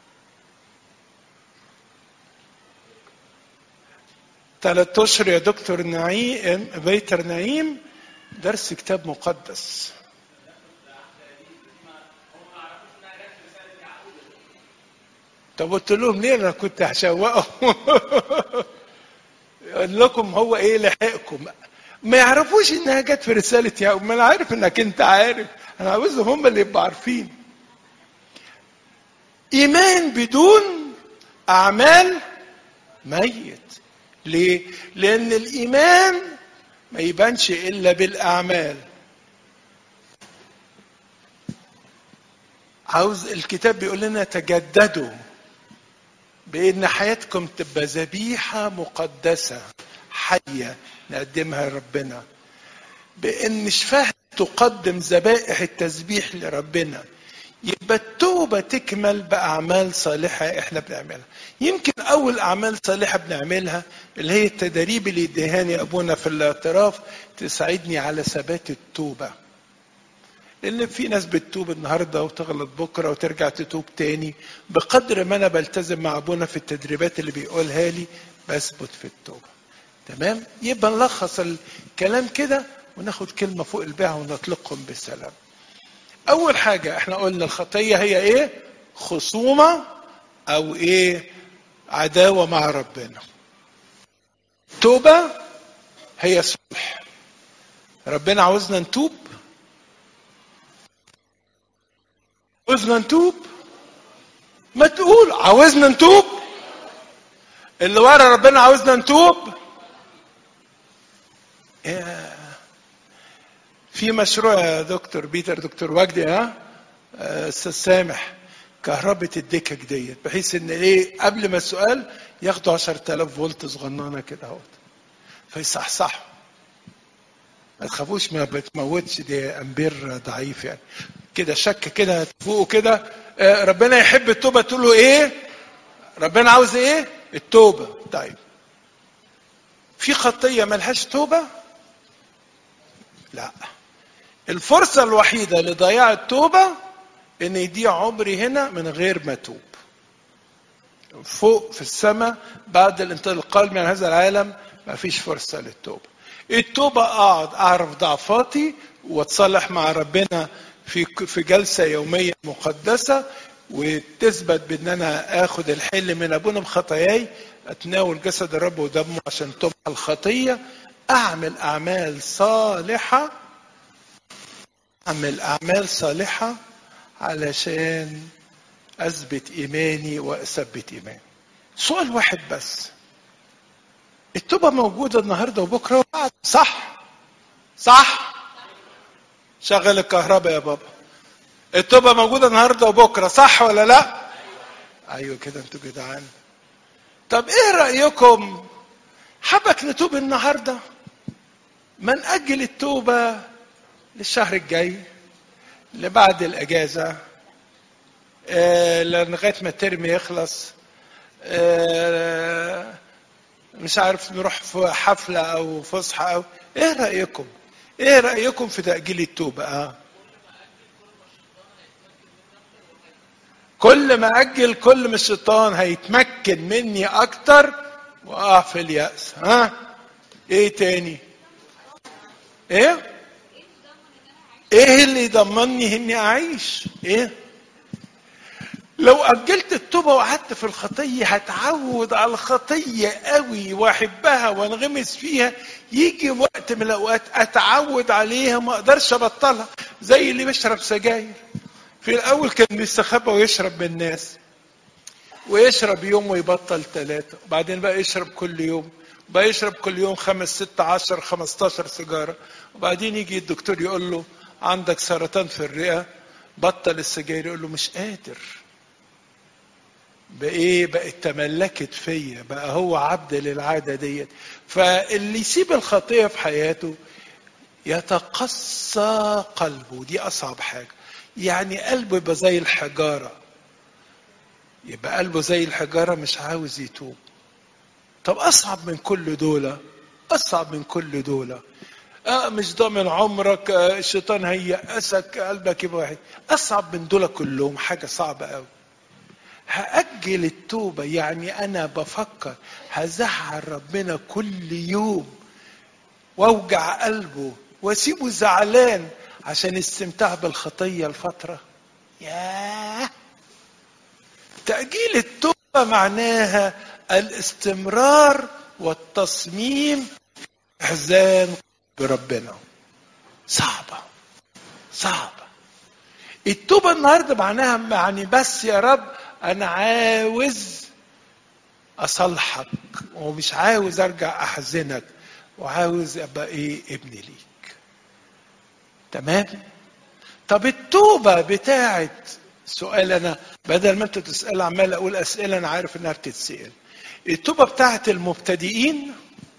ثلاث اشهر يا دكتور نعيم بيتر نعيم درس كتاب مقدس طب قلت لهم ليه انا كنت هشوقهم اقول لكم هو ايه لحقكم ما يعرفوش انها جت في رساله يعقوب ما انا عارف انك انت عارف انا عاوزهم هم اللي يبقوا عارفين ايمان بدون اعمال ميت ليه لان الايمان ما يبانش الا بالاعمال عاوز الكتاب بيقول لنا تجددوا بان حياتكم تبقى ذبيحه مقدسه حيه نقدمها لربنا بان شفاه تقدم ذبائح التسبيح لربنا يبقى التوبة تكمل بأعمال صالحة احنا بنعملها يمكن أول أعمال صالحة بنعملها اللي هي التدريب اللي يديهاني أبونا في الاعتراف تساعدني على ثبات التوبة لأن في ناس بتتوب النهاردة وتغلط بكرة وترجع تتوب تاني بقدر ما أنا بلتزم مع أبونا في التدريبات اللي بيقولها لي بثبت في التوبة تمام يبقى نلخص الكلام كده وناخد كلمة فوق الباع ونطلقهم بالسلام أول حاجة احنا قلنا الخطية هي إيه؟ خصومة أو إيه؟ عداوة مع ربنا. توبة هي صلح. ربنا عاوزنا نتوب عاوزنا نتوب ما تقول عاوزنا نتوب اللي ورا ربنا عاوزنا نتوب يا في مشروع يا دكتور بيتر دكتور وجدي ها استاذ سامح كهربة الدكك ديت بحيث ان ايه قبل ما السؤال ياخدوا 10000 فولت صغننه كده اهوت فيصحصحوا ما تخافوش ما بتموتش دي امبير ضعيف يعني كده شك كده تفوقوا كده آه، ربنا يحب التوبه تقول له ايه ربنا عاوز ايه التوبه طيب في خطيه ملهاش توبه لا الفرصة الوحيدة لضياع التوبة إن يضيع عمري هنا من غير ما أتوب. فوق في السماء بعد الانتقال من هذا العالم ما فيش فرصة للتوبة. التوبة أقعد أعرف ضعفاتي وأتصالح مع ربنا في في جلسة يومية مقدسة وتثبت بأن أنا آخد الحل من أبونا بخطاياي أتناول جسد الرب ودمه عشان تبقى الخطية أعمل أعمال صالحة أعمل أعمال صالحة علشان أثبت إيماني وأثبت إيماني. سؤال واحد بس. التوبة موجودة النهاردة وبكرة وبعد صح؟ صح؟ شغل الكهرباء يا بابا. التوبة موجودة النهاردة وبكرة صح ولا لا؟ أيوه كده أنتوا جدعان. طب إيه رأيكم؟ حبك نتوب النهارده؟ ما نأجل التوبة للشهر الجاي لبعد الأجازة آه، لغاية ما الترم يخلص آه، مش عارف نروح في حفلة أو فسحة أو إيه رأيكم؟ إيه رأيكم في تأجيل التوبة؟ آه. كل ما أجل كل ما الشيطان هيتمكن مني أكتر وأقع في اليأس ها؟ إيه تاني؟ ايه ايه اللي يضمني اني اعيش ايه لو اجلت التوبه وقعدت في الخطيه هتعود على الخطيه قوي واحبها وانغمس فيها يجي وقت من الاوقات اتعود عليها ما اقدرش ابطلها زي اللي بيشرب سجاير في الاول كان بيستخبى ويشرب من الناس ويشرب يوم ويبطل ثلاثه وبعدين بقى يشرب كل يوم بقى يشرب كل يوم خمس ست عشر خمستاشر سيجارة وبعدين يجي الدكتور يقول له عندك سرطان في الرئة بطل السجاير يقول له مش قادر بإيه بقت تملكت فيا بقى هو عبد للعادة ديت فاللي يسيب الخطية في حياته يتقصى قلبه دي أصعب حاجة يعني قلبه يبقى زي الحجارة يبقى قلبه زي الحجارة مش عاوز يتوب طب اصعب من كل دول اصعب من كل دول اه مش ضامن عمرك آه الشيطان هيأسك قلبك يبقى واحد اصعب من دول كلهم حاجه صعبه قوي هأجل التوبة يعني أنا بفكر هزعل ربنا كل يوم وأوجع قلبه وأسيبه زعلان عشان استمتع بالخطية الفترة ياه تأجيل التوبة معناها الاستمرار والتصميم احزان بربنا صعبه صعبه التوبه النهارده معناها يعني بس يا رب انا عاوز اصلحك ومش عاوز ارجع احزنك وعاوز ابقى ايه ابن ليك تمام طب التوبه بتاعت سؤال انا بدل ما انت تسال عمال اقول اسئله انا عارف انها بتتسال التوبه بتاعت المبتدئين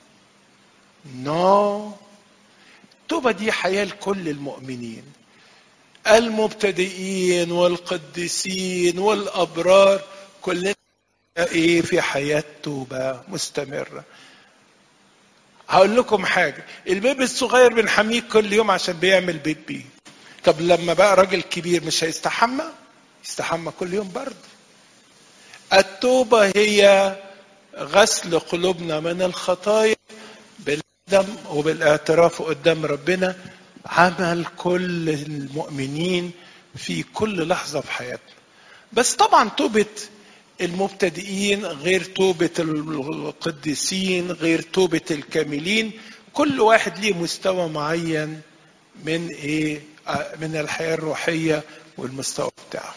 نو التوبه دي حياه لكل المؤمنين المبتدئين والقديسين والابرار كلنا ايه في حياه توبه مستمره هقول لكم حاجه البيبي الصغير بنحميه كل يوم عشان بيعمل بيبي طب لما بقى راجل كبير مش هيستحمى يستحمى كل يوم برضه التوبه هي غسل قلوبنا من الخطايا بالدم وبالاعتراف قدام ربنا عمل كل المؤمنين في كل لحظه في حياتنا بس طبعا توبه المبتدئين غير توبه القديسين غير توبه الكاملين كل واحد ليه مستوى معين من ايه من الحياه الروحيه والمستوى بتاعه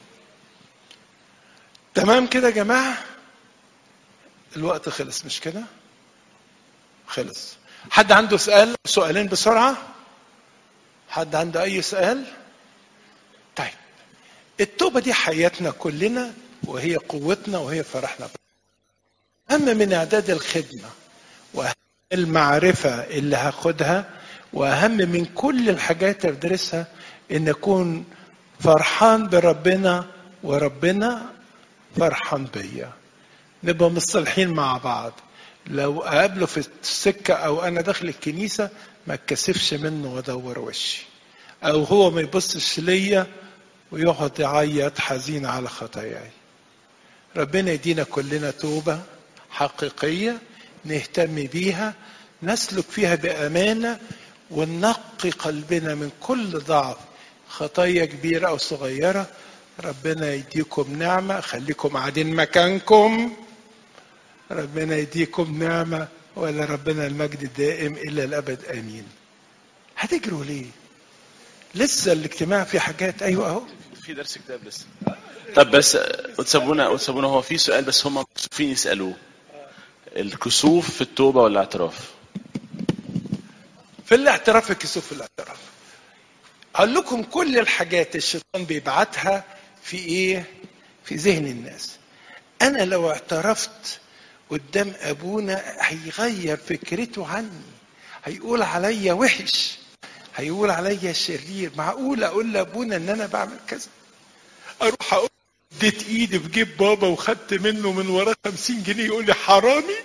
تمام كده يا جماعه الوقت خلص مش كده خلص حد عنده سؤال سؤالين بسرعه حد عنده اي سؤال طيب التوبه دي حياتنا كلنا وهي قوتنا وهي فرحنا اهم من اعداد الخدمه واهم المعرفه اللي هاخدها واهم من كل الحاجات اللي بدرسها ان اكون فرحان بربنا وربنا فرحان بيا نبقى مصطلحين مع بعض لو اقابله في السكه او انا داخل الكنيسه ما اتكسفش منه وادور وشي او هو ما يبصش ليا ويقعد يعيط حزين على خطاياي ربنا يدينا كلنا توبه حقيقيه نهتم بيها نسلك فيها بامانه وننقي قلبنا من كل ضعف خطايا كبيره او صغيره ربنا يديكم نعمه خليكم قاعدين مكانكم ربنا يديكم نعمه ولا ربنا المجد الدائم الى الابد امين هتجروا ليه لسه الاجتماع في حاجات ايوه اهو في درس كتاب لسه طب بس وتسابونا وتسابونا هو في سؤال بس هم مكسوفين يسالوه الكسوف في التوبه والاعتراف في الاعتراف الكسوف في الاعتراف اقول لكم كل الحاجات الشيطان بيبعتها في ايه في ذهن الناس انا لو اعترفت قدام ابونا هيغير فكرته عني هيقول عليا وحش هيقول عليا شرير معقول اقول لابونا ان انا بعمل كذا اروح اقول اديت ايدي في جيب بابا وخدت منه من وراه 50 جنيه يقول لي حرامي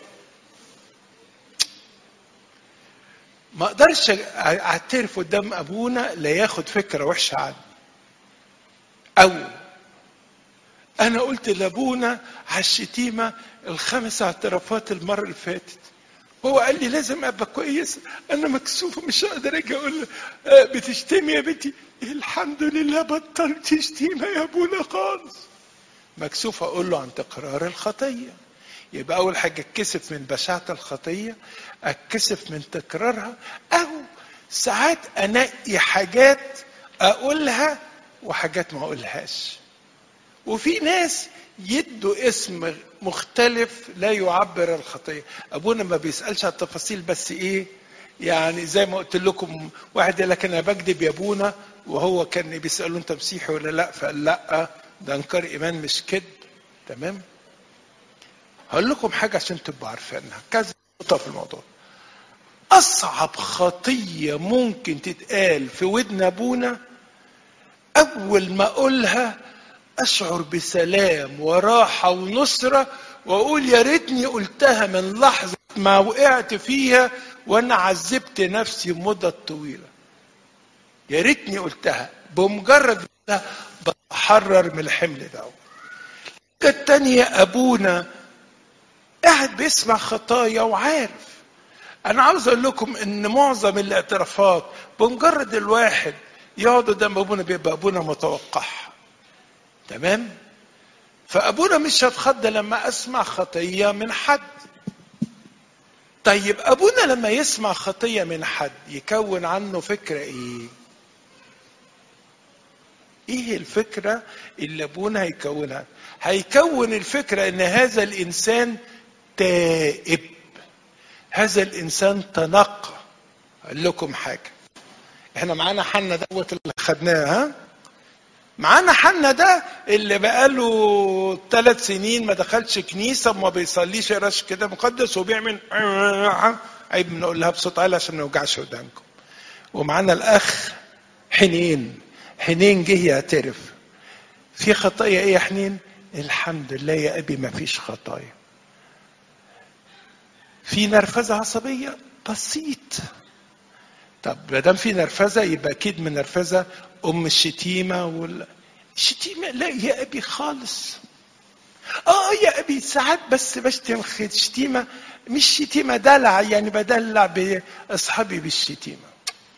ما اقدرش اعترف قدام ابونا لا ياخد فكره وحشه عني او انا قلت لابونا على الشتيمه الخمس اعترافات المره اللي فاتت هو قال لي لازم ابقى كويس انا مكسوف مش هقدر اجي اقول له آه، بتشتمي يا بنتي الحمد لله بطلت شتيمه يا ابونا خالص مكسوف اقول له عن تكرار الخطيه يبقى اول حاجه اتكسف من بشاعه الخطيه اتكسف من تكرارها او ساعات انقي حاجات اقولها وحاجات ما اقولهاش وفي ناس يدوا اسم مختلف لا يعبر الخطيه ابونا ما بيسالش على التفاصيل بس ايه يعني زي ما قلت لكم واحد يقول لك انا بكذب يا ابونا وهو كان بيساله انت مسيحي ولا لا فقال لا ده انكار ايمان مش كذب تمام هقول لكم حاجه عشان تبقوا عارفينها كذا نقطه في الموضوع اصعب خطيه ممكن تتقال في ودن ابونا اول ما اقولها اشعر بسلام وراحه ونصره واقول يا ريتني قلتها من لحظه ما وقعت فيها وانا عذبت نفسي مده طويله يا ريتني قلتها بمجرد ما بتحرر من الحمل ده الحاجه التانيه ابونا قاعد بيسمع خطايا وعارف انا عاوز اقول لكم ان معظم الاعترافات بمجرد الواحد يقعد قدام ابونا بيبقى ابونا متوقعها تمام فابونا مش هتخضى لما اسمع خطيه من حد طيب ابونا لما يسمع خطيه من حد يكون عنه فكره ايه ايه الفكره اللي ابونا هيكونها هيكون الفكره ان هذا الانسان تائب هذا الانسان تنقى اقول لكم حاجه احنا معانا حنا دوت اللي خدناه ها معانا حنا ده اللي بقاله ثلاث سنين ما دخلش كنيسه وما بيصليش يقراش كده مقدس وبيعمل عيب نقول لها بصوت عالي عشان ما نوجعش ودانكم ومعانا الاخ حنين حنين جه يعترف في خطايا ايه يا حنين الحمد لله يا ابي ما فيش خطايا في نرفزه عصبيه بسيط طب ما دام في نرفزه يبقى اكيد من نرفزه ام الشتيمه وال الشتيمه لا يا ابي خالص اه يا ابي ساعات بس بشتم خ- شتيمه مش شتيمه دلع يعني بدلع باصحابي بالشتيمه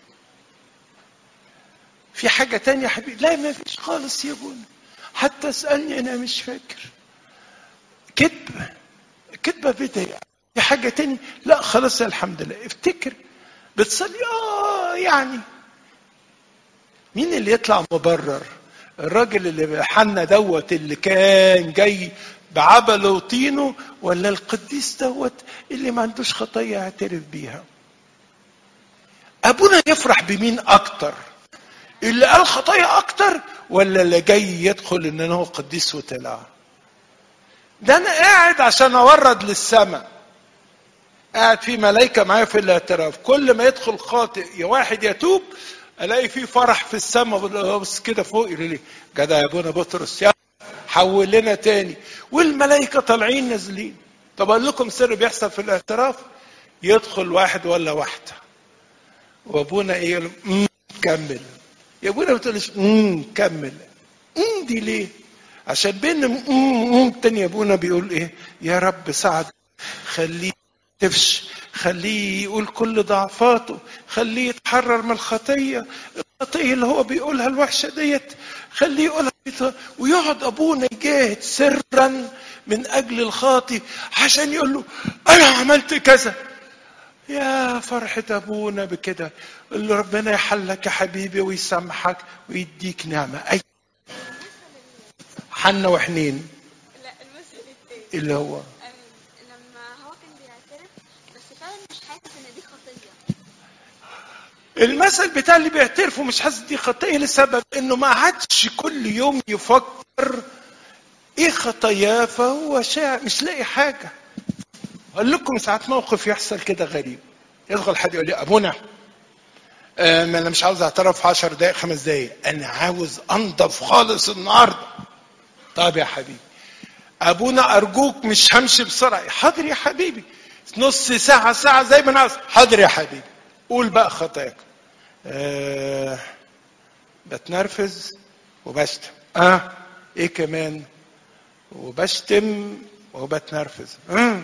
في حاجه تانية يا حبيبي لا ما فيش خالص يا ابونا حتى اسالني انا مش فاكر كذب كذبه بدايه في حاجه تاني لا خلاص الحمد لله افتكر بتصلي اه يعني مين اللي يطلع مبرر الراجل اللي حنا دوت اللي كان جاي بعبله وطينه ولا القديس دوت اللي ما عندوش خطيه يعترف بيها ابونا يفرح بمين اكتر اللي قال خطايا اكتر ولا اللي جاي يدخل ان هو قديس وطلع ده انا قاعد عشان اورد للسماء قاعد في ملائكة معايا في الاعتراف كل ما يدخل خاطئ يا واحد يتوب الاقي في فرح في السماء بص كده فوق يقول لي جدع يا ابونا بطرس يا حول لنا تاني والملائكة طالعين نازلين طب اقول لكم سر بيحصل في الاعتراف يدخل واحد ولا واحدة وابونا ايه يقول "مم، كمل يا ابونا ما تقولش "مم، كمل "مم" دي ليه عشان بين "مم، مم" تاني ابونا بيقول ايه يا رب ساعد خليه تفش خليه يقول كل ضعفاته خليه يتحرر من الخطية الخطية اللي هو بيقولها الوحشة ديت خليه يقولها بيت- ويقعد أبونا يجاهد سرا من أجل الخاطي عشان يقول له أنا عملت كذا يا فرحة أبونا بكده قل له ربنا يحلك يا حبيبي ويسامحك ويديك نعمة أي حنا وحنين لا المثل التاني اللي هو أم- لما هو كان بيعترف بس فعلا مش حاسس ان دي خطيه المثل بتاع اللي بيعترف ومش حاسس دي خطيه لسبب انه ما عادش كل يوم يفكر ايه خطاياه فهو شاعر مش لاقي حاجه اقول لكم ساعات موقف يحصل كده غريب يدخل حد يقول لي ابونا آه، ما انا مش عاوز اعترف في 10 دقائق خمس دقائق انا عاوز انضف خالص النهارده طب يا حبيبي ابونا ارجوك مش همشي بسرعه حاضر يا حبيبي نص ساعه ساعه زي ما انا عاوز حاضر يا حبيبي قول بقى خطاياك آه بتنرفز وبشتم اه ايه كمان وبشتم وبتنرفز آه.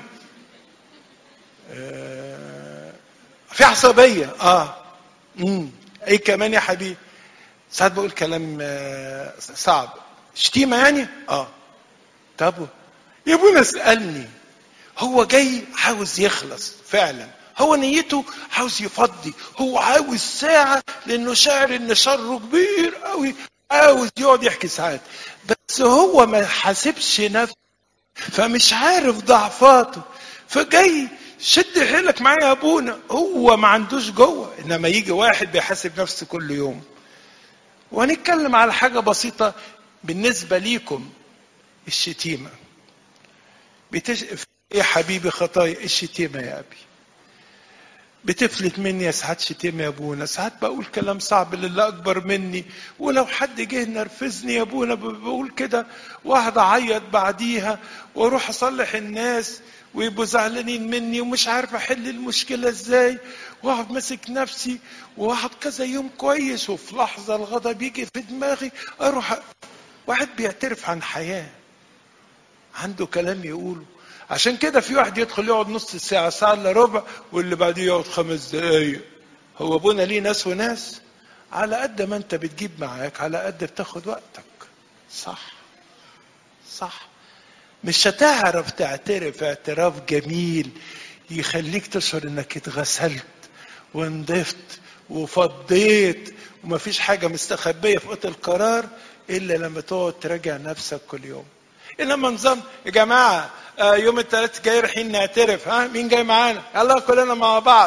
آه. في عصبيه اه امم ايه كمان يا حبيبي ساعات بقول كلام آه، صعب شتيمه يعني اه طب يا ابونا اسالني هو جاي عاوز يخلص فعلا هو نيته عاوز يفضي هو عاوز ساعة لأنه شاعر إن شره كبير قوي عاوز يقعد يحكي ساعات بس هو ما حاسبش نفسه فمش عارف ضعفاته فجاي شد حيلك معايا يا ابونا هو ما عندوش جوه انما يجي واحد بيحاسب نفسه كل يوم وهنتكلم على حاجه بسيطه بالنسبه ليكم الشتيمه بتش... ايه يا حبيبي خطايا الشتيمه يا ابي بتفلت مني يا ساعات شتيمه يا ابونا ساعات بقول كلام صعب للي اكبر مني ولو حد جه نرفزني يا ابونا ب- بقول كده واقعد اعيط بعديها واروح اصلح الناس ويبقوا زعلانين مني ومش عارف احل المشكله ازاي واقعد ماسك نفسي واقعد كذا يوم كويس وفي لحظه الغضب يجي في دماغي اروح أ- واحد بيعترف عن حياه عنده كلام يقوله عشان كده في واحد يدخل يقعد نص ساعة ساعة الا ربع واللي بعديه يقعد خمس دقايق هو ابونا ليه ناس وناس على قد ما انت بتجيب معاك على قد بتاخد وقتك صح صح مش هتعرف تعترف اعتراف جميل يخليك تشعر انك اتغسلت ونضفت وفضيت ومفيش حاجة مستخبية في اوضه القرار الا لما تقعد تراجع نفسك كل يوم انما نظام يا جماعه آه، يوم الثلاث جاي رايحين نعترف ها مين جاي معانا يلا كلنا مع بعض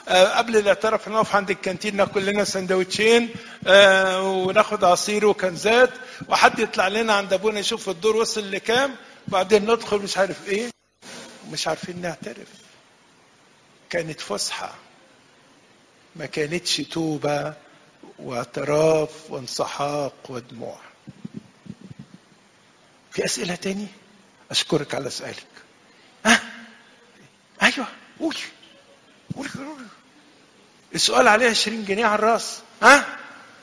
آه، قبل الاعتراف نقف عند الكانتين ناكل لنا سندوتشين آه، وناخد عصير وكنزات وحد يطلع لنا عند ابونا يشوف الدور وصل لكام بعدين ندخل مش عارف ايه مش عارفين نعترف كانت فسحه ما كانتش توبه واعتراف وانسحاق ودموع في اسئله تاني اشكرك على سؤالك ها ايوه قول قول قول. السؤال عليه 20 جنيه على الراس ها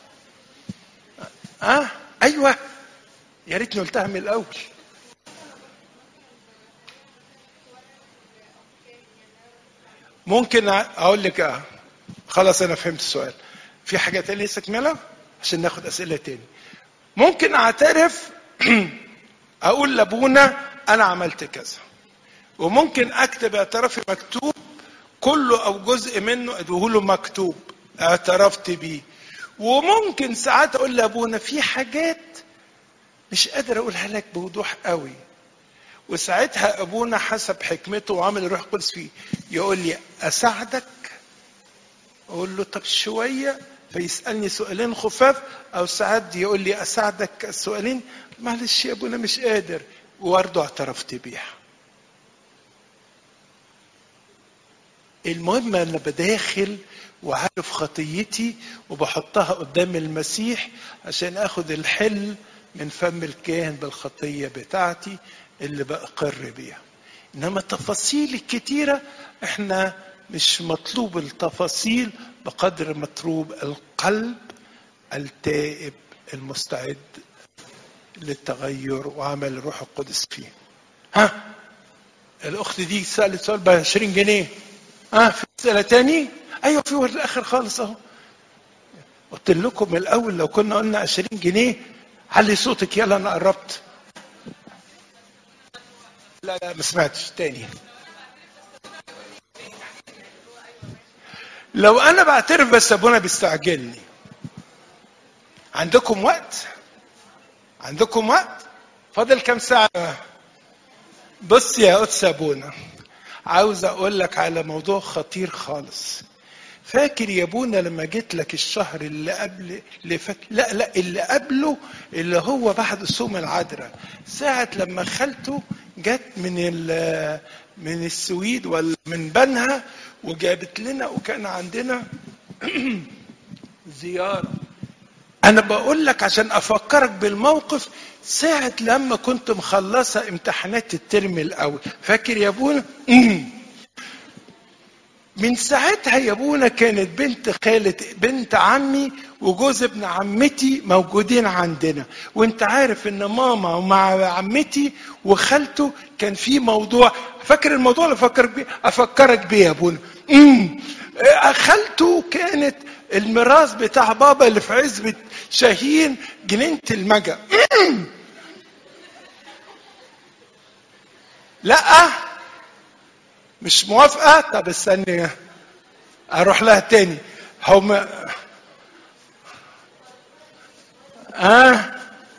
ها ايوه يا ريتني قلتها من الاول ممكن اقول لك اه خلاص انا فهمت السؤال في حاجه تانية استكملها عشان ناخد اسئله تاني ممكن اعترف اقول لابونا انا عملت كذا وممكن اكتب اعترافي مكتوب كله او جزء منه ادوه له مكتوب اعترفت بيه وممكن ساعات اقول لابونا في حاجات مش قادر اقولها لك بوضوح قوي وساعتها ابونا حسب حكمته وعمل الروح القدس فيه يقول لي اساعدك اقول له طب شويه فيسالني سؤالين خفاف او ساعات يقول لي اساعدك السؤالين معلش يا ابونا مش قادر وبرضه اعترفت بيها المهم انا بداخل وعارف خطيتي وبحطها قدام المسيح عشان اخد الحل من فم الكاهن بالخطيه بتاعتي اللي بأقر بيها انما التفاصيل الكتيره احنا مش مطلوب التفاصيل بقدر مطلوب القلب التائب المستعد للتغير وعمل الروح القدس فيه ها الاخت دي سالت سؤال ب 20 جنيه ها في اسئله تاني ايوه في ورد الاخر خالص اهو قلت لكم الاول لو كنا قلنا 20 جنيه علي صوتك يلا انا قربت لا لا ما سمعتش تاني لو انا بعترف بس ابونا بيستعجلني عندكم وقت عندكم وقت فاضل كام ساعه بص يا قدس ابونا عاوز اقول لك على موضوع خطير خالص فاكر يا ابونا لما جيت لك الشهر اللي قبل اللي فات لا لا اللي قبله اللي هو بعد صوم العذراء ساعة لما خالته جت من ال- من السويد ولا من بنها وجابت لنا وكان عندنا زيارة أنا بقول لك عشان أفكرك بالموقف ساعة لما كنت مخلصة امتحانات الترم الأول فاكر يا أبونا؟ من ساعتها يا ابونا كانت بنت خالة بنت عمي وجوز ابن عمتي موجودين عندنا وانت عارف ان ماما ومع عمتي وخالته كان في موضوع فاكر الموضوع اللي افكرك بيه افكرك بيه يا ابونا امم خالته كانت الميراث بتاع بابا اللي في عزبة شاهين جنينة المجا لا مش موافقة طب استني اروح لها تاني هم اه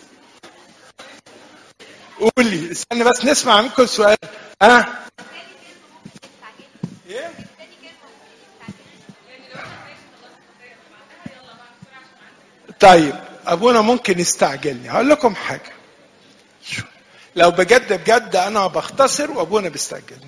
قولي استني بس نسمع منكم سؤال اه ايه طيب ابونا ممكن يستعجلني هقول لكم حاجه شو. لو بجد بجد انا بختصر وابونا بيستعجلني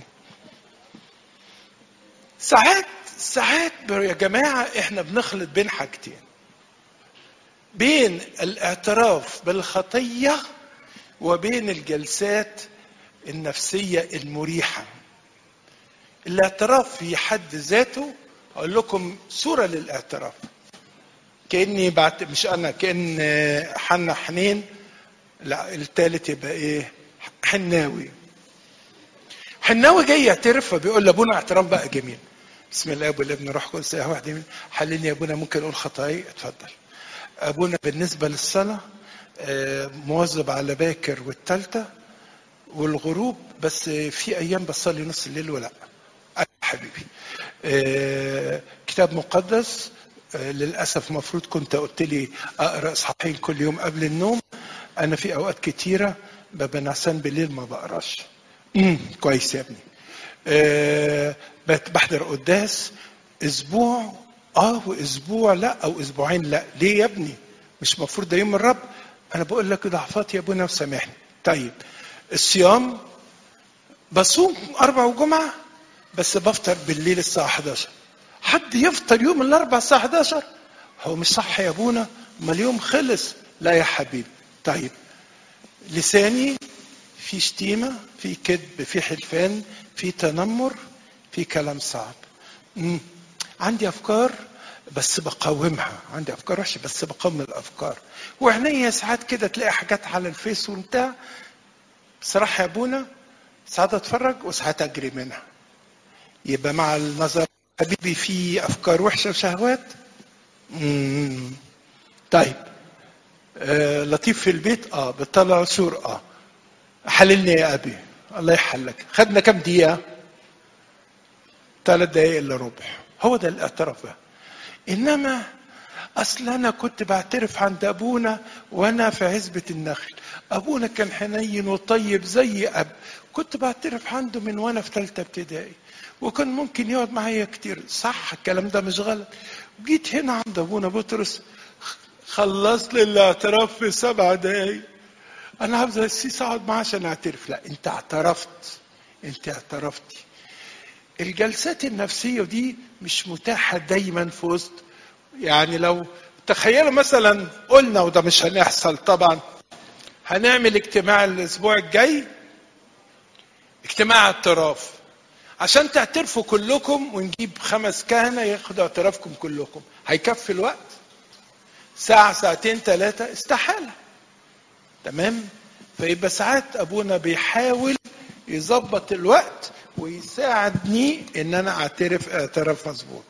ساعات ساعات يا جماعه احنا بنخلط بين حاجتين بين الاعتراف بالخطيه وبين الجلسات النفسيه المريحه الاعتراف في حد ذاته اقول لكم صوره للاعتراف كاني بعت مش انا كان حنا حنين لا الثالث يبقى ايه حناوي حناوي جاي يعترف فبيقول لابونا اعتراف بقى جميل بسم الله ابو الابن روح قدس يا واحد يمين حللني يا ابونا ممكن اقول خطاي اتفضل ابونا بالنسبه للصلاه آه، مواظب على باكر والثالثه والغروب بس في ايام بصلي نص الليل ولا أنا حبيبي آه، كتاب مقدس آه، للاسف مفروض كنت قلت لي اقرا اصحاحين كل يوم قبل النوم انا في اوقات كتيره ببقى نعسان بالليل ما بقراش امم كويس يا ابني آه، بت- بحضر قداس اسبوع اه واسبوع لا او اسبوعين لا ليه يا ابني مش مفروض ده يوم الرب انا بقول لك ضعفات يا ابونا وسامحني طيب الصيام بصوم اربع وجمعه بس بفطر بالليل الساعه 11 حد يفطر يوم الاربع الساعه 11 هو مش صح يا ابونا ما اليوم خلص لا يا حبيبي طيب لساني في شتيمه في كذب في حلفان في تنمر في كلام صعب مم. عندي افكار بس بقاومها عندي افكار وحشه بس بقاوم الافكار وعينيا ساعات كده تلاقي حاجات على الفيس وبتاع بصراحه يا ابونا ساعات اتفرج وساعات اجري منها يبقى مع النظر حبيبي في افكار وحشه وشهوات مم. طيب آه لطيف في البيت اه بتطلع عصور اه حللني يا ابي الله يحلك خدنا كم دقيقه ثلاث دقايق الا ربع هو ده الاعتراف بقى انما اصل انا كنت بعترف عند ابونا وانا في عزبه النخل ابونا كان حنين وطيب زي اب كنت بعترف عنده من وانا في ثالثه ابتدائي وكان ممكن يقعد معايا كتير صح الكلام ده مش غلط جيت هنا عند ابونا بطرس خلص لي الاعتراف في سبع دقايق انا عاوز السيس اقعد معاه عشان اعترف لا انت اعترفت انت اعترفتي الجلسات النفسيه دي مش متاحه دايما في وسط يعني لو تخيلوا مثلا قلنا وده مش هنحصل طبعا هنعمل اجتماع الاسبوع الجاي اجتماع اعتراف عشان تعترفوا كلكم ونجيب خمس كهنه ياخدوا اعترافكم كلكم هيكفي الوقت ساعه ساعتين ثلاثه استحاله تمام فيبقى ساعات ابونا بيحاول يظبط الوقت ويساعدني ان انا اعترف اعتراف مظبوط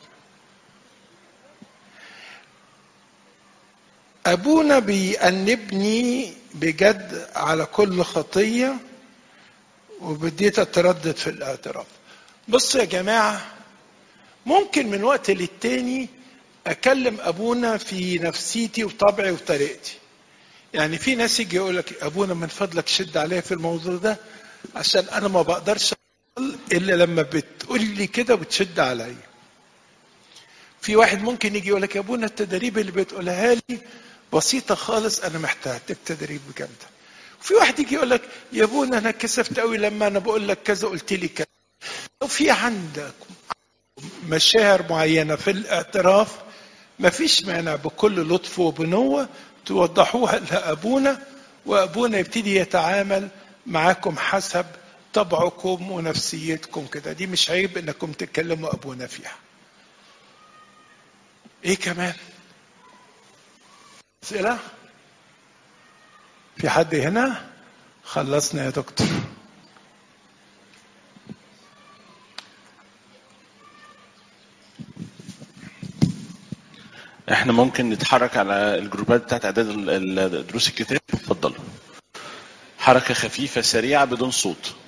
ابونا بيأنبني بجد على كل خطيه وبديت اتردد في الاعتراف بصوا يا جماعه ممكن من وقت للتاني اكلم ابونا في نفسيتي وطبعي وطريقتي يعني في ناس يجي يقول لك ابونا من فضلك شد عليا في الموضوع ده عشان انا ما بقدرش أصل الا لما بتقول لي كده وبتشد عليا في واحد ممكن يجي يقول لك يا ابونا التدريب اللي بتقولها لي بسيطه خالص انا محتاج تدريب جامده وفي واحد يجي يقول لك يا ابونا انا كسفت قوي لما انا بقول لك كذا قلت لي كذا لو في عندك مشاعر معينه في الاعتراف ما فيش مانع بكل لطف وبنوه توضحوها لابونا وابونا يبتدي يتعامل معاكم حسب طبعكم ونفسيتكم كده دي مش عيب انكم تتكلموا ابونا فيها ايه كمان اسئله في حد هنا خلصنا يا دكتور احنا ممكن نتحرك على الجروبات بتاعت اعداد ال- ال- دروس الكتاب اتفضلوا حركه خفيفه سريعه بدون صوت